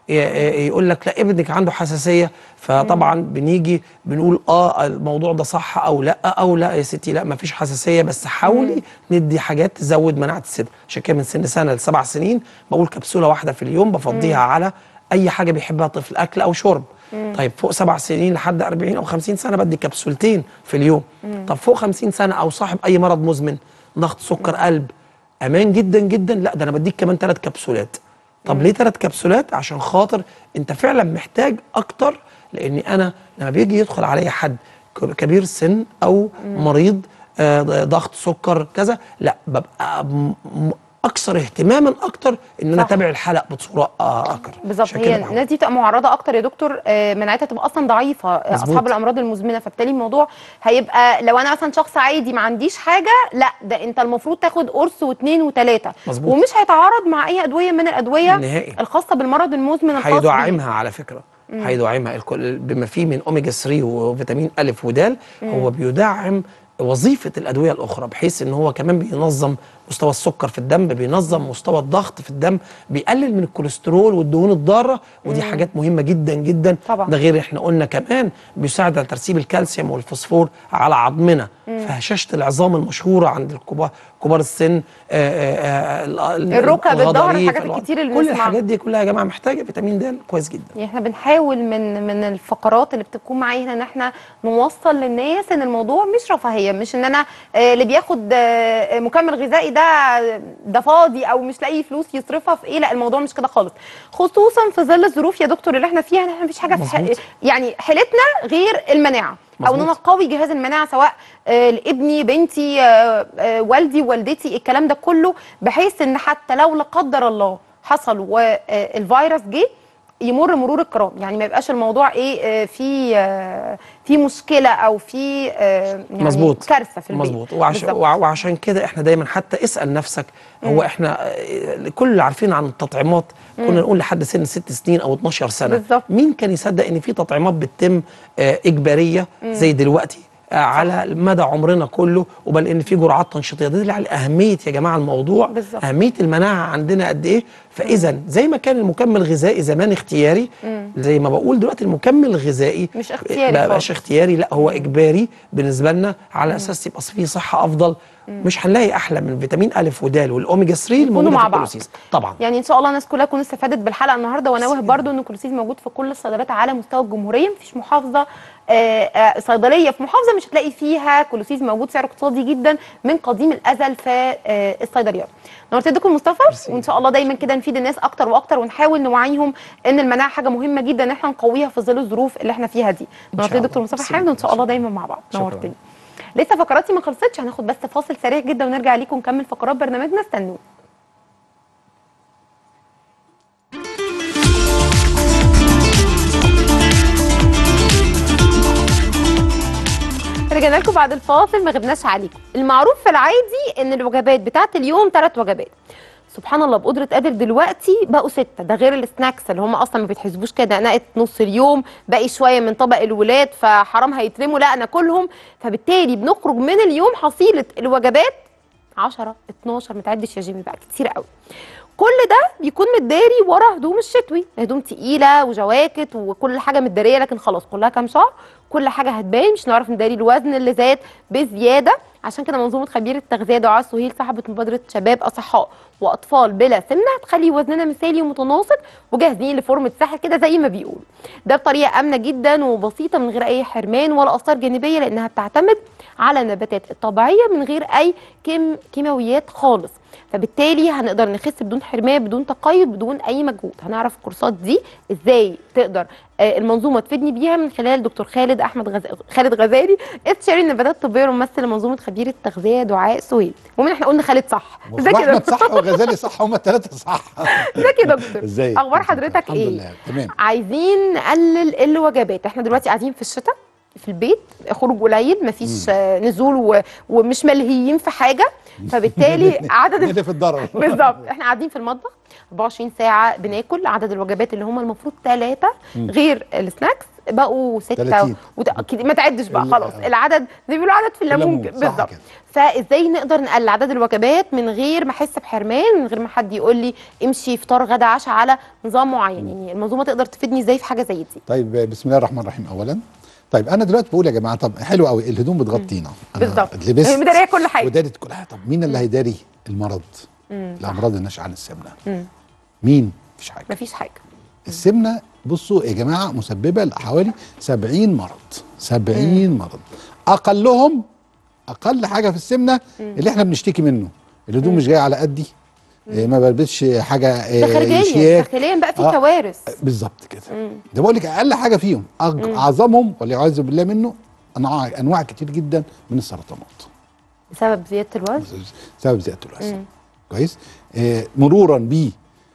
يقول لك لا ابنك عنده حساسيه فطبعا بنيجي بنقول اه الموضوع ده صح او لا او لا يا ستي لا ما فيش حساسيه بس حاولي ندي حاجات تزود مناعه الصدر عشان كده من سن سنه لسبع سنين بقول كبسوله واحده في اليوم بفضيها على اي حاجه بيحبها الطفل اكل او شرب طيب فوق سبع سنين لحد 40 او 50 سنه بدي كبسولتين في اليوم طب فوق 50 سنه او صاحب اي مرض مزمن ضغط سكر قلب امان جدا جدا لا ده انا بديك كمان ثلاث كبسولات طب ليه ثلاث كبسولات عشان خاطر انت فعلا محتاج اكتر لاني انا لما بيجي يدخل عليا حد ك- كبير السن او مريض آه، ضغط سكر كذا لا ببقى م- م- اكثر اهتماما اكتر ان انا صح. اتابع الحلقه بصوره آه، اكتر بالظبط عشان هي كده بحاول. الناس دي بتبقى معرضه اكتر يا دكتور آه، مناعتها تبقى اصلا ضعيفه آه، مظبوط. اصحاب الامراض المزمنه فبالتالي الموضوع هيبقى لو انا مثلا شخص عادي ما عنديش حاجه لا ده انت المفروض تاخد قرص واثنين وثلاثه مظبوط. ومش هيتعارض مع اي ادويه من الادويه نهائي. الخاصه بالمرض المزمن الخاص بيه. هيدعمها على فكره هيدعمها الكل بما فيه من اوميجا 3 وفيتامين الف ودال هو بيدعم وظيفه الادويه الاخرى بحيث ان هو كمان بينظم مستوى السكر في الدم بينظم مستوى الضغط في الدم بيقلل من الكوليسترول والدهون الضاره ودي حاجات مهمه جدا جدا طبعا. ده غير احنا قلنا كمان بيساعد على ترسيب الكالسيوم والفوسفور على عظمنا فهشاشه العظام المشهوره عند الكبار كبار السن آآ آآ ال- ال- الركب، الظهر، الغضاريف، الحاجات الوضع. الكتير اللي كل بنسمعها. الحاجات دي كلها يا جماعه محتاجه فيتامين د كويس جدا يعني احنا بنحاول من من الفقرات اللي بتكون معايا هنا ان احنا نوصل للناس ان الموضوع مش رفاهيه مش ان انا آه، اللي بياخد آه، مكمل غذائي ده ده فاضي او مش لاقي فلوس يصرفها في ايه لا الموضوع مش كده خالص خصوصا في ظل الظروف يا دكتور اللي احنا فيها ان احنا مفيش حاجه في ح- مظبوط. يعني حيلتنا غير المناعه او ان انا مظبوط. قوي جهاز المناعه سواء آه، لابني بنتي آه، آه، والدي والدتي الكلام ده كله بحيث ان حتى لو لا قدر الله حصل والفيروس جه يمر مرور الكرام يعني ما يبقاش الموضوع ايه آه، في آه، في مشكله او في آه، يعني مظبوط كارثه في البيت مظبوط وعش... بالظبط. وع- وعشان كده احنا دايما حتى اسال نفسك هو احنا آه، كل اللي عارفين عن التطعيمات كنا نقول لحد سن ست سنين او 12 سنه بالظبط. مين كان يصدق ان في تطعيمات بتتم آه، اجباريه زي دلوقتي آه، على مدى عمرنا كله وبل ان في جرعات تنشيطيه ده دليل على اهميه يا جماعه الموضوع بالظبط. اهميه المناعه عندنا قد ايه فاذا زي ما كان المكمل الغذائي زمان اختياري زي ما بقول دلوقتي المكمل الغذائي مش اختياري ما خالص. بقاش اختياري لا هو اجباري بالنسبه لنا على اساس يبقى فيه صحه افضل مش هنلاقي احلى من فيتامين الف ودال والاوميجا 3 الموجوده مع في بعض. الكولوسيس طبعا يعني ان شاء الله الناس كلها تكون استفادت بالحلقه النهارده وانوه برضو ان الكولوسيس موجود في كل الصيدليات على مستوى الجمهوريه مفيش محافظه آه، آه، صيدليه في محافظه مش هتلاقي فيها كولوسيس موجود سعره اقتصادي جدا من قديم الازل في آه، الصيدليات نورت دكتور مصطفى ميرسي. وان شاء الله دايما كده نفيد الناس اكتر واكتر ونحاول نوعيهم ان المناعه حاجه مهمه جدا ان احنا نقويها في ظل الظروف اللي احنا فيها دي نورت الله. دكتور مصطفى ميرسي. حامد وان شاء الله دايما مع بعض شكراً. نورتني لسه فقراتي ما خلصتش هناخد بس فاصل سريع جدا ونرجع ليكم نكمل فقرات برنامجنا استنوا رجعنا لكم بعد الفاصل ما غبناش عليكم المعروف في العادي ان الوجبات بتاعت اليوم ثلاث وجبات سبحان الله بقدرة قادر دلوقتي بقوا ستة ده غير السناكس اللي هم اصلا ما بيتحسبوش كده انا قت نص اليوم باقي شوية من طبق الولاد فحرام هيترموا لا انا كلهم فبالتالي بنخرج من اليوم حصيلة الوجبات 10 12 ما تعدش يا جيمي بقى كتير قوي كل ده بيكون متداري ورا هدوم الشتوي هدوم تقيله وجواكت وكل حاجه متداريه لكن خلاص كلها كام شهر كل حاجه هتبان مش هنعرف نداري الوزن اللي زاد بزياده عشان كده منظومه خبير التغذيه دعاء سهيل صاحبه مبادره شباب اصحاء واطفال بلا سمنه هتخلي وزننا مثالي ومتناسق وجاهزين لفورمه ساحل كده زي ما بيقولوا ده بطريقه امنه جدا وبسيطه من غير اي حرمان ولا اثار جانبيه لانها بتعتمد على النباتات الطبيعيه من غير اي كيم كيماويات خالص فبالتالي هنقدر نخس بدون حرمان بدون تقيد بدون اي مجهود هنعرف الكورسات دي ازاي تقدر آه، المنظومه تفيدني بيها من خلال دكتور خالد احمد غز... خالد غزالي استشاري النباتات الطبيه وممثل منظومه خبير التغذيه دعاء سهيل المهم احنا قلنا خالد صح ازيك يا واحمد دكتور صح وغزالي صح هما الثلاثه صح ازيك يا دكتور ازيك اخبار حضرتك الحمد ايه لله تمام عايزين نقلل الوجبات احنا دلوقتي قاعدين في الشتاء في البيت خروج قليل مفيش آه، نزول و... ومش ملهيين في حاجه فبالتالي عدد اللي في الضرر بالظبط احنا قاعدين في المطبخ 24 ساعه بناكل عدد الوجبات اللي هم المفروض ثلاثه غير السناكس بقوا ستة 30. وت... كده- ما تعدش بقى ال- خلاص آه. العدد زي ما بيقولوا عدد في الليمون الليمون، صح بالظبط كده. فازاي نقدر نقلل عدد الوجبات من غير ما احس بحرمان من غير ما حد يقول لي امشي فطار غدا عشاء على نظام معين يعني المنظومه تقدر تفيدني ازاي في حاجه زي دي طيب بسم الله الرحمن الرحيم اولا طيب انا دلوقتي بقول يا جماعه طب حلو قوي الهدوم بتغطينا أنا بالظبط لبست هي مداريه كل حاجه ودارت كل حاجه طب مين اللي هيداري المرض مم. الامراض الناشئه عن السمنه مم. مين مفيش حاجه مفيش حاجه السمنه بصوا يا جماعه مسببه لحوالي 70 مرض 70 مرض اقلهم اقل حاجه في السمنه اللي احنا بنشتكي منه الهدوم مش جايه على قدي إيه، ما بلبسش حاجه ده إيه، خارجيا شياك داخليا بقى في آه. كوارث بالظبط كده ده بقول لك اقل حاجه فيهم أج- اعظمهم والعياذ بالله منه انواع انواع كتير جدا من السرطانات بسبب زياده الوزن سبب زياده الوزن كويس آه مرورا ب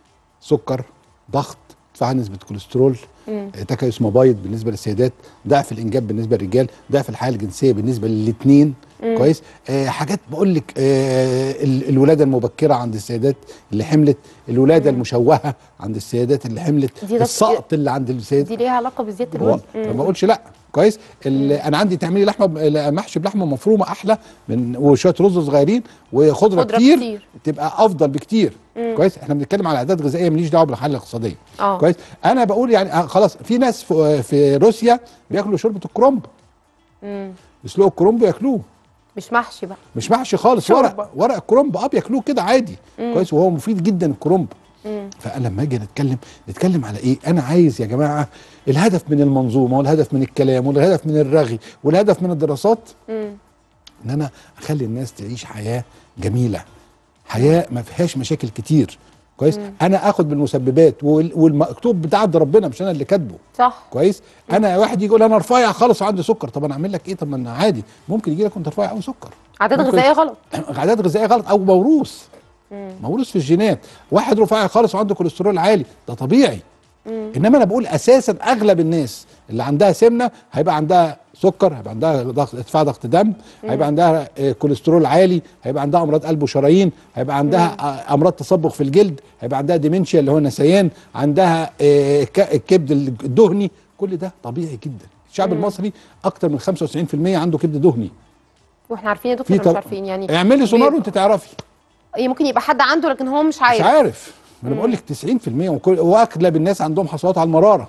سكر ضغط ارتفاع نسبه كوليسترول آه تكيس مبايض بالنسبه للسيدات ضعف الانجاب بالنسبه للرجال ضعف الحياه الجنسيه بالنسبه للاثنين كويس آه حاجات بقول لك آه ال- الولاده المبكره عند السيدات اللي حملت الولاده المشوهه عند السيدات اللي حملت دي ده- السقط اللي عند السيدات دي ليها علاقه بزياده هو الوزن ما بقولش لا كويس ال- انا عندي تعملي لحمه ب- لا، محشي بلحمه مفرومه احلى من وشويه رز صغيرين وخضره خضرة كتير, كتير. تبقى افضل بكتير كويس احنا بنتكلم على اعداد غذائيه ماليش دعوه بالحاله الاقتصاديه آه. كويس انا بقول يعني آه، خلاص في ناس في, في روسيا بياكلوا شوربه الكرنب مم. يسلقوا الكرنب وياكلوه مش محشي بقى مش محشي خالص شوربة. ورق ورق الكرنب اه بياكلوه كده عادي كويس وهو مفيد جدا الكرنب فانا لما اجي نتكلم نتكلم على ايه انا عايز يا جماعه الهدف من المنظومه والهدف من الكلام والهدف من الرغي والهدف من الدراسات مم. ان انا اخلي الناس تعيش حياه جميله حياه ما فيهاش مشاكل كتير كويس انا اخد بالمسببات وال- والمكتوب بتاع عند ربنا مش انا اللي كاتبه صح كويس انا واحد يجي يقول انا رفيع خالص وعندي سكر طب انا اعمل لك ايه طب ما انا عادي ممكن يجي لك وانت رفيع قوي سكر عادات ممكن- غذائيه غلط عادات غذائيه غلط او موروث موروث في الجينات واحد رفيع خالص وعنده كوليسترول عالي ده طبيعي انما انا بقول اساسا اغلب الناس اللي عندها سمنه هيبقى عندها سكر هيبقى عندها ضغط ارتفاع ضغط دم هيبقى عندها آه، كوليسترول عالي هيبقى عندها امراض قلب وشرايين هيبقى عندها آه، امراض تصبغ في الجلد هيبقى عندها ديمنشيا اللي هو نسيان عندها آه، ك- الكبد الدهني كل ده طبيعي جدا الشعب المصري اكتر من 95% عنده كبد دهني واحنا عارفين يا دكتور في ولا مش طب- عارفين يعني اعملي سونار بي- وانت تعرفي إيه ممكن يبقى حد عنده لكن هو مش مش عارف عارف ما انا بقول لك 90% وكل واغلب الناس عندهم حصوات على المراره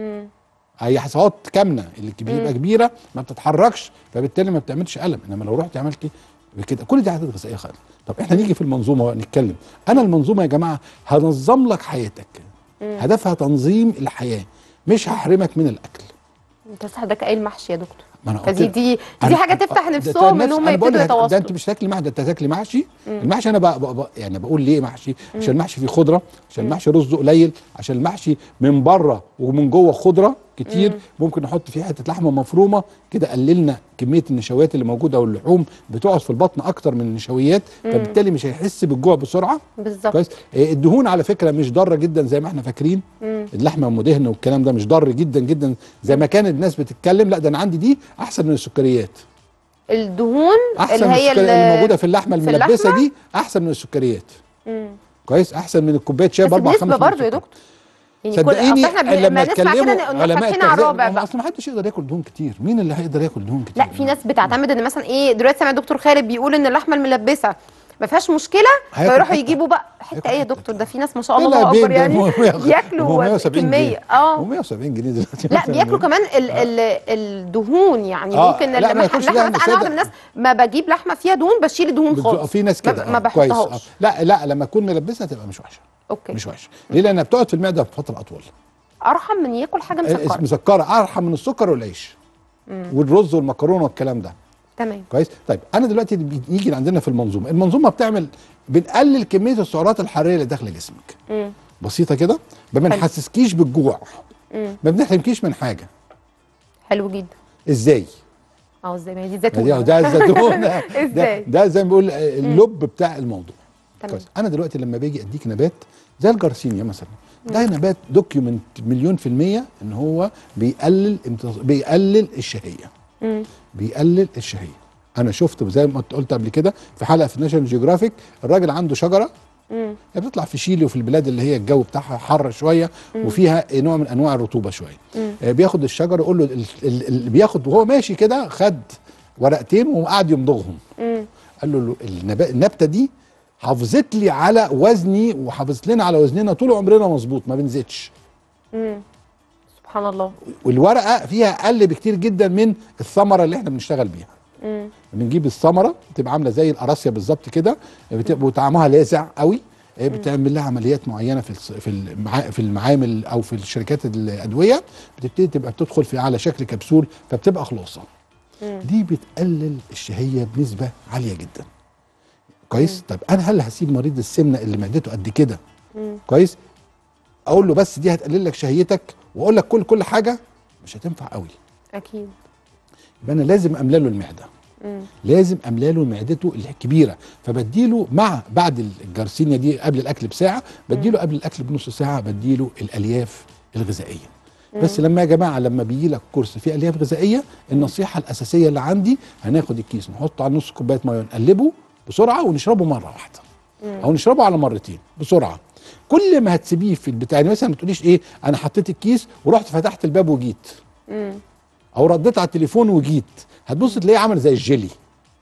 هي حصوات كامنه اللي بتبقى كبيره ما بتتحركش فبالتالي ما بتعملش الم انما لو رحت عملت كده كل دي عادات غذائيه خالص طب احنا نيجي في المنظومه نتكلم انا المنظومه يا جماعه هنظم لك حياتك هدفها تنظيم الحياه مش هحرمك من الاكل انت لسه حضرتك قايل محشي يا دكتور ما انا قلت فدي لك. دي أنا- دي حاجه تفتح ده- ده نفسهم ان نفس- هم أنا بقول يبتدوا لك ده انت يتواصلوا مش تاكلي محشي ده انت تاكلي محشي المحشي انا بقى بقى بقى يعني بقول ليه محشي عشان المحشي فيه خضره عشان المحشي رزه قليل عشان المحشي من بره ومن جوه خضره كتير ممكن نحط فيه حته لحمه مفرومه كده قللنا كميه النشويات اللي موجوده واللحوم بتقعد في البطن اكتر من النشويات فبالتالي مش هيحس بالجوع بسرعه بالظبط كويس إيه، الدهون على فكره مش ضاره جدا زي ما احنا فاكرين اللحمه ام دهن والكلام ده مش ضار جدا جدا زي ما كانت الناس بتتكلم لا ده انا عندي دي احسن من السكريات الدهون احسن اللي من هي السكريات اللي موجوده في اللحمه في الملبسه اللحمة؟ دي احسن من السكريات مم. كويس احسن من الكوبايه شاي بس باربع بنسبه خمس برضه يا دكتور يعني كل صدقيني أصل احنا بن- لما لما نسمع كده اتكلموا نقول علماء فاتحين على الرابع التغذيه بقى اصل ما حدش يقدر ياكل دهون كتير مين اللي هيقدر ياكل دهون كتير لا في ناس بتعتمد ان مثلا ايه دلوقتي سامع الدكتور خالد بيقول ان اللحمه الملبسه ما فيهاش مشكله هياكل فيروحوا حتة. يجيبوا بقى حته هياكل ايه يا حتة. دكتور ده في ناس ما شاء لا، الله الله بين اكبر ده يعني هو 100 هو بياكلوا 170 كميه جنيه. اه هو 170 جنيه دلوقتي لا مثلاً. بياكلوا كمان ال ال الدهون يعني آه، ممكن لا، ما اللحمه ياكلش اللحمة ده، مثلا انا واحده ده- من الناس ما بجيب لحمه فيها دهون بشيل دهون بالظبط، خالص في ناس ما- كده ما آه، كويس آه. بحطهاش لا لا لما تكون ملبسها تبقى مش وحشه اوكي مش وحشه ليه لانها بتقعد في المعده فتره اطول ارحم من ياكل حاجه مسكره مسكره ارحم من السكر والعيش والرز والمكرونه والكلام ده تمام كويس طيب انا دلوقتي بيجي عندنا في المنظومه المنظومه بتعمل بنقلل كميه السعرات الحراريه اللي داخله جسمك مم. بسيطه كده ما بنحسسكيش بالجوع مم. ما بنحرمكيش من حاجه حلو جدا ازاي اه ازاي ما هي دي ما دي- زيتون ده الزيتون ده, ازاي ده زي ما بقول اللب بتاع الموضوع تمام كويس انا دلوقتي لما باجي اديك نبات زي الجارسينيا مثلا ده نبات دوكيومنت مليون في المية ان هو بيقلل امتص... بيقلل الشهية مم. بيقلل الشهية انا شفت زي ما قلت قبل كده في حلقة في ناشونال جيوغرافيك الراجل عنده شجرة مم. هي بتطلع في شيلي وفي البلاد اللي هي الجو بتاعها حر شويه وفيها نوع من انواع الرطوبه شويه آه، بياخد الشجر يقول له ال- ال- اللي بياخد وهو ماشي كده خد ورقتين وقعد يمضغهم مم. قال له النبا- النبته دي حافظت لي على وزني وحافظت لنا على وزننا طول عمرنا مظبوط ما بنزيدش مم. سبحان الله والورقه فيها اقل بكتير جدا من الثمره اللي احنا بنشتغل بيها مم. بنجيب الثمره بتبقى عامله زي القراصيه بالظبط كده بتبقى وطعمها لاذع قوي بتعمل لها عمليات معينه في الص- في المعا- في المعامل او في الشركات الادويه بتبتدي تبقى بتدخل في على شكل كبسول فبتبقى خلاصه دي بتقلل الشهيه بنسبه عاليه جدا كويس طب انا هل هسيب مريض السمنه اللي معدته قد كده كويس اقول له بس دي هتقلل لك شهيتك واقول لك كل كل حاجه مش هتنفع قوي اكيد يبقى انا لازم املى له المعده مم. لازم املى له معدته الكبيره فبديله مع بعد الجرسينيا دي قبل الاكل بساعه بديله قبل الاكل بنص ساعه بديله الالياف الغذائيه بس لما يا جماعه لما بيجي لك كورس فيه الياف غذائيه النصيحه الاساسيه اللي عندي هناخد الكيس نحطه على نص كوبايه ميه نقلبه بسرعه ونشربه مره واحده او نشربه على مرتين بسرعه كل ما هتسيبيه في البتاع يعني مثلا ما تقوليش ايه انا حطيت الكيس ورحت فتحت الباب وجيت مم. او رديت على التليفون وجيت هتبص تلاقيه عامل زي الجيلي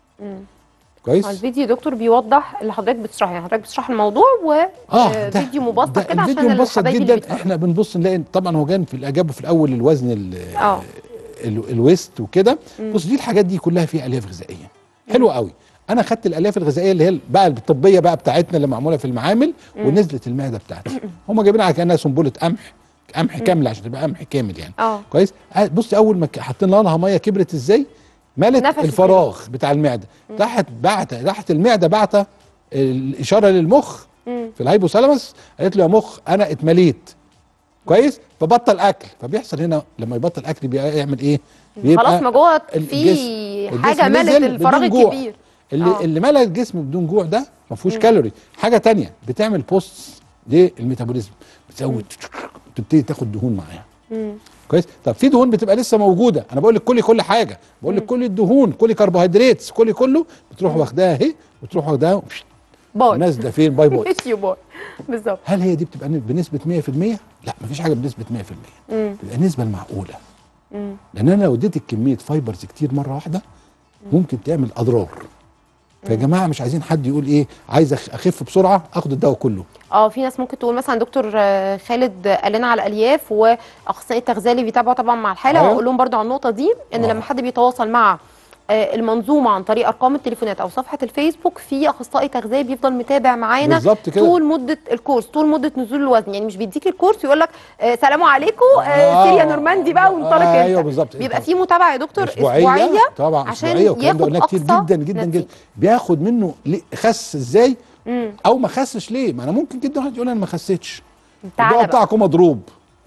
كويس هو الفيديو يا دكتور بيوضح اللي حضرتك بتشرحه يعني حضرتك بتشرح الموضوع و اه ده- فيديو مبسط ده كده الفيديو عشان مبسط الحبايب اللي جدا بيتفرجوا. احنا بنبص نلاقي طبعا هو كان في الاجابه في الاول الوزن ال- اه ال- الويست وكده بص دي الحاجات دي كلها فيها الياف غذائيه حلوه قوي انا خدت الالياف الغذائيه اللي هي بقى الطبيه بقى بتاعتنا اللي معموله في المعامل ونزلت المعده بتاعتي هم جايبينها على كانها سنبله قمح قمح كامل عشان تبقى قمح كامل يعني اه كويس آه، بص اول ما ك- حطينا لها ميه كبرت ازاي ملت نفشت الفراغ بتاع المعده راحت بعت راحت المعده بعت الاشاره للمخ مم. في الهايبوثالاموس قالت له يا مخ انا اتمليت كويس فبطل اكل فبيحصل هنا لما يبطل اكل بيعمل ايه خلاص ما جوه الجسم- في الجسم حاجه ملت نزل الفراغ بدون جوع. الكبير اللي آه. اللي ملى الجسم بدون جوع ده ما فيهوش كالوري حاجه تانية بتعمل بوست للميتابوليزم بتزود تبتدي تاخد دهون معاها مم. كويس طب في دهون بتبقى لسه موجوده انا بقول لك كلي كل حاجه بقول لك كل الدهون كل كربوهيدرات كلي كله بتروح واخداها اهي وتروح واخداها باي نازله فين باي باي مش باي بالظبط هل هي دي بتبقى بنسبه 100% لا مفيش حاجه بنسبه 100% مم. بتبقى النسبه المعقوله مم. لان انا لو اديتك كميه فايبرز كتير مره واحده ممكن تعمل اضرار فيا جماعه مش عايزين حد يقول ايه عايز أخ- اخف بسرعه اخد الدواء كله اه في ناس ممكن تقول مثلا دكتور آه، خالد قال لنا على الالياف واخصائي التغذيه اللي بيتابعوا طبعا مع الحاله أيوة. واقول لهم برضو على النقطه دي ان آه. لما حد بيتواصل مع آه، المنظومه عن طريق ارقام التليفونات او صفحه الفيسبوك في اخصائي تغذيه بيفضل متابع معانا بالظبط كده. طول مده الكورس طول مده نزول الوزن يعني مش بيديك الكورس ويقول لك آه، سلام عليكم آه، آه. سيريا نورماندي بقى وانطلق انت ايوه بالظبط بيبقى في متابعه يا دكتور اسبوعيه, اسبوعيه طبعا عشان اسبوعيه والكلام ده ياخد قلنا كتير أقصى جدا جدا نتيجة. جدا بياخد منه ليه- خس ازاي مم. او ما خسش ليه ما انا ممكن جدا واحد يقول انا ما خسيتش تعالى الدواء بقى. بتاعكم مضروب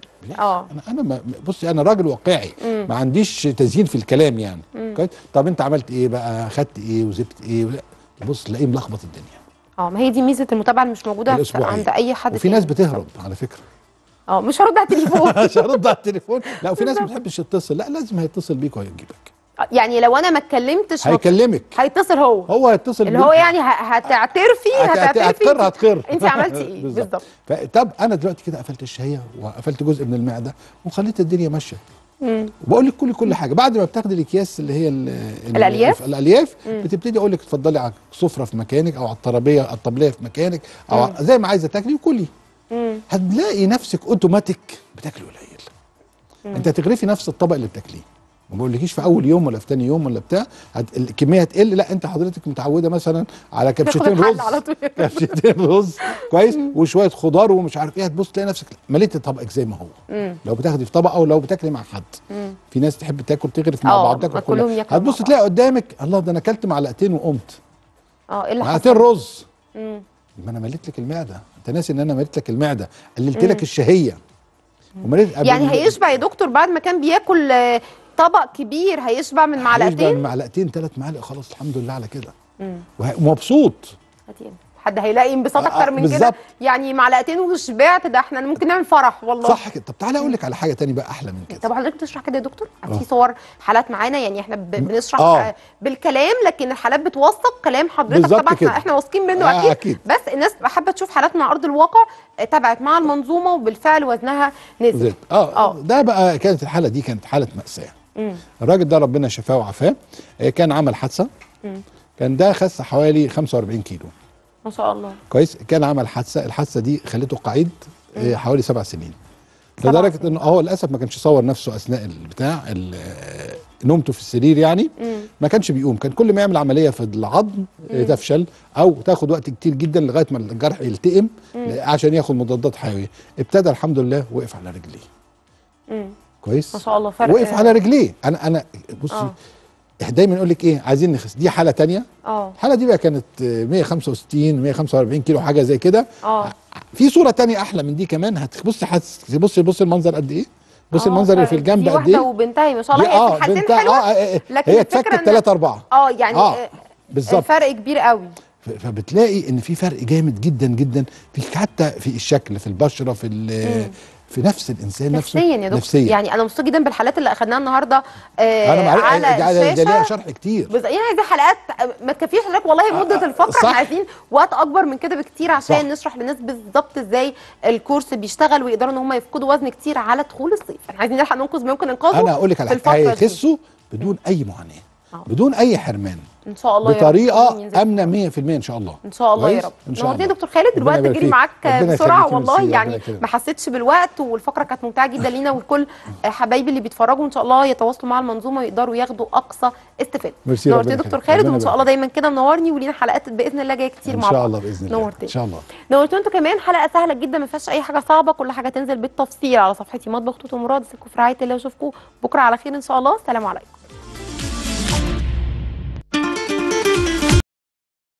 اه انا انا ما بصي انا راجل واقعي ما عنديش تزيين في الكلام يعني كويس طب انت عملت ايه بقى خدت ايه وزبت ايه بص تلاقيه ملخبط الدنيا اه ما هي دي ميزه المتابعه اللي مش موجوده في- الاسبوعيه عند اي حد وفي تاني. ناس بتهرب على فكره اه مش هرد على التليفون مش هرد على التليفون لا وفي ناس ما بتحبش تتصل لا لازم هيتصل بيك وهيجيبك يعني لو انا ما اتكلمتش هت- هيكلمك هيتصل هو هو هيتصل اللي هو يعني ه- هتعترفي هت- هتعترفي هتقر هتقر انت عملتي ايه بالظبط ف- طب انا دلوقتي كده قفلت الشهيه وقفلت جزء من المعده وخليت الدنيا ماشيه مم. وبقول لك كل كل حاجه بعد ما بتاخدي الاكياس اللي هي ال- ال- الألياف؟ الالياف بتبتدي اقول لك اتفضلي على السفره في مكانك او على الطرابيه على الطبليه في مكانك او ع- زي ما عايزه تاكلي وكلي مم. هتلاقي نفسك اوتوماتيك بتاكلي قليل انت هتغرفي نفس الطبق اللي بتاكليه ما بقولكيش في اول يوم ولا في تاني يوم ولا بتاع هت... الكميه هتقل لا انت حضرتك متعوده مثلا على تاخد كبشتين الحل رز على طول كبشتين رز كويس وشويه خضار ومش عارف ايه هتبص تلاقي نفسك مليت طبقك زي ما هو مم. لو بتاخدي في طبق او لو بتاكلي مع حد مم. في ناس تحب تاكل تغرف مع اه، بعض ما تاكل كلهم كلها ياكلوا هتبص مع تلاقي قدامك الله ده انا اكلت معلقتين وقمت اه ايه اللي معلقتين حصل رز مم. ما انا مليت لك المعده انت ناسي ان انا مليت لك المعده قللت لك الشهيه ومليت قبل- يعني هيشبع يا دكتور بعد ما كان بياكل آه، طبق كبير هيشبع من هيشبع معلقتين من معلقتين ثلاث معالق خلاص الحمد لله على كده مم. وه- ومبسوط هاتي هنا. حد هيلاقي انبساط آه، اكتر من كده بالظبط. يعني معلقتين وشبعت ده احنا ممكن نعمل فرح والله صح كده طب تعالى اقول لك على حاجه تاني بقى احلى من كده طب حضرتك بتشرح كده يا دكتور آه. في صور حالات معانا يعني احنا ب- بنشرح آه. آه. بالكلام لكن الحالات بتوثق كلام حضرتك بالظبط طبعا كده. احنا, احنا واثقين منه آه، اكيد, أكيد. بس الناس حابه تشوف حالات من ارض الواقع آه، تابعت مع المنظومه وبالفعل وزنها نزل زيت. اه آه. ده بقى كانت الحاله دي كانت حاله ماساه مم. الراجل ده ربنا شفاه وعافاه آه، كان عمل حادثه مم. كان ده خس حوالي 45 كيلو ما شاء الله كويس كان عمل حادثه الحادثه دي خلته قعيد آه، حوالي سبع سنين سبع لدرجه سنين. انه هو للاسف ما كانش صور نفسه اثناء البتاع ال- آه، نومته في السرير يعني مم. ما كانش بيقوم كان كل ما يعمل عمليه في العظم آه، تفشل او تاخد وقت كتير جدا لغايه ما الجرح يلتئم آه، عشان ياخد مضادات حيويه ابتدى الحمد لله وقف على رجليه مم. كويس ما شاء الله فرق وقف على رجليه انا انا بصي آه. دايما يقول لك ايه عايزين نخس دي حاله تانية اه الحاله دي بقى كانت آه، 165 145 كيلو حاجه زي كده اه في صوره تانية احلى من دي كمان هتبصي حس بصي بصي المنظر قد ايه بصي آه، المنظر اللي في فرق. الجنب دي قد واحده ايه وبنتها ما شاء الله دي هي في الحالتين بنتها- حلوه آه، آه، آه، لكن هي الفكرة اتفكت إن- 3 4 اه يعني آه، آه، بالظبط الفرق كبير قوي ف- فبتلاقي ان في فرق جامد جدا جدا في حتى في الشكل في البشره في ال- في نفس الانسان نفسه نفسيا يا دكتور نفسيا يعني انا مبسوطه جدا بالحالات اللي اخدناها النهارده آه انا معلش على ده- ده ده ليها الشاشه شرح كتير بز... يعني عايزين حلقات ما تكفيش حضرتك والله مده آه، الفقره صح. احنا عايزين وقت اكبر من كده بكتير عشان صح. نشرح للناس بالظبط ازاي الكورس بيشتغل ويقدروا ان هم يفقدوا وزن كتير على دخول الصيف احنا عايزين نلحق ننقذ ما يمكن انقاذه انا اقول لك في على الفترة حاجه دي. هيخسوا بدون اي معاناه آه. بدون اي حرمان ان شاء الله يا رب. بطريقه آمين ينزل. امنه 100% ان شاء الله ان شاء الله يا كويس؟ رب ان شاء نورتني الله دكتور خالد ربنا الوقت يبارك جري فيك. معاك ربنا بسرعه يخليك، والله ميرسي، يعني ربنا يكرمك. ما حسيتش بالوقت والفقره كانت ممتعه جدا لينا والكل حبايبي اللي بيتفرجوا ان شاء الله يتواصلوا مع المنظومه ويقدروا ياخدوا اقصى استفاده ميرسي، نورتني ربنا دكتور يخليك. خالد ربنا وان شاء الله يبارك دايما كده منورني ولينا حلقات باذن الله جايه كتير ان مع شاء بعض الله باذن الله نورتني ان شاء الله نورتوا انتوا كمان حلقه سهله جدا ما فيهاش اي حاجه صعبه كل حاجه تنزل بالتفصيل على صفحتي مطبخ توتو مراد اسيبكم في رعايه الله واشوفكم بكره على خير ان شاء الله السلام عليكم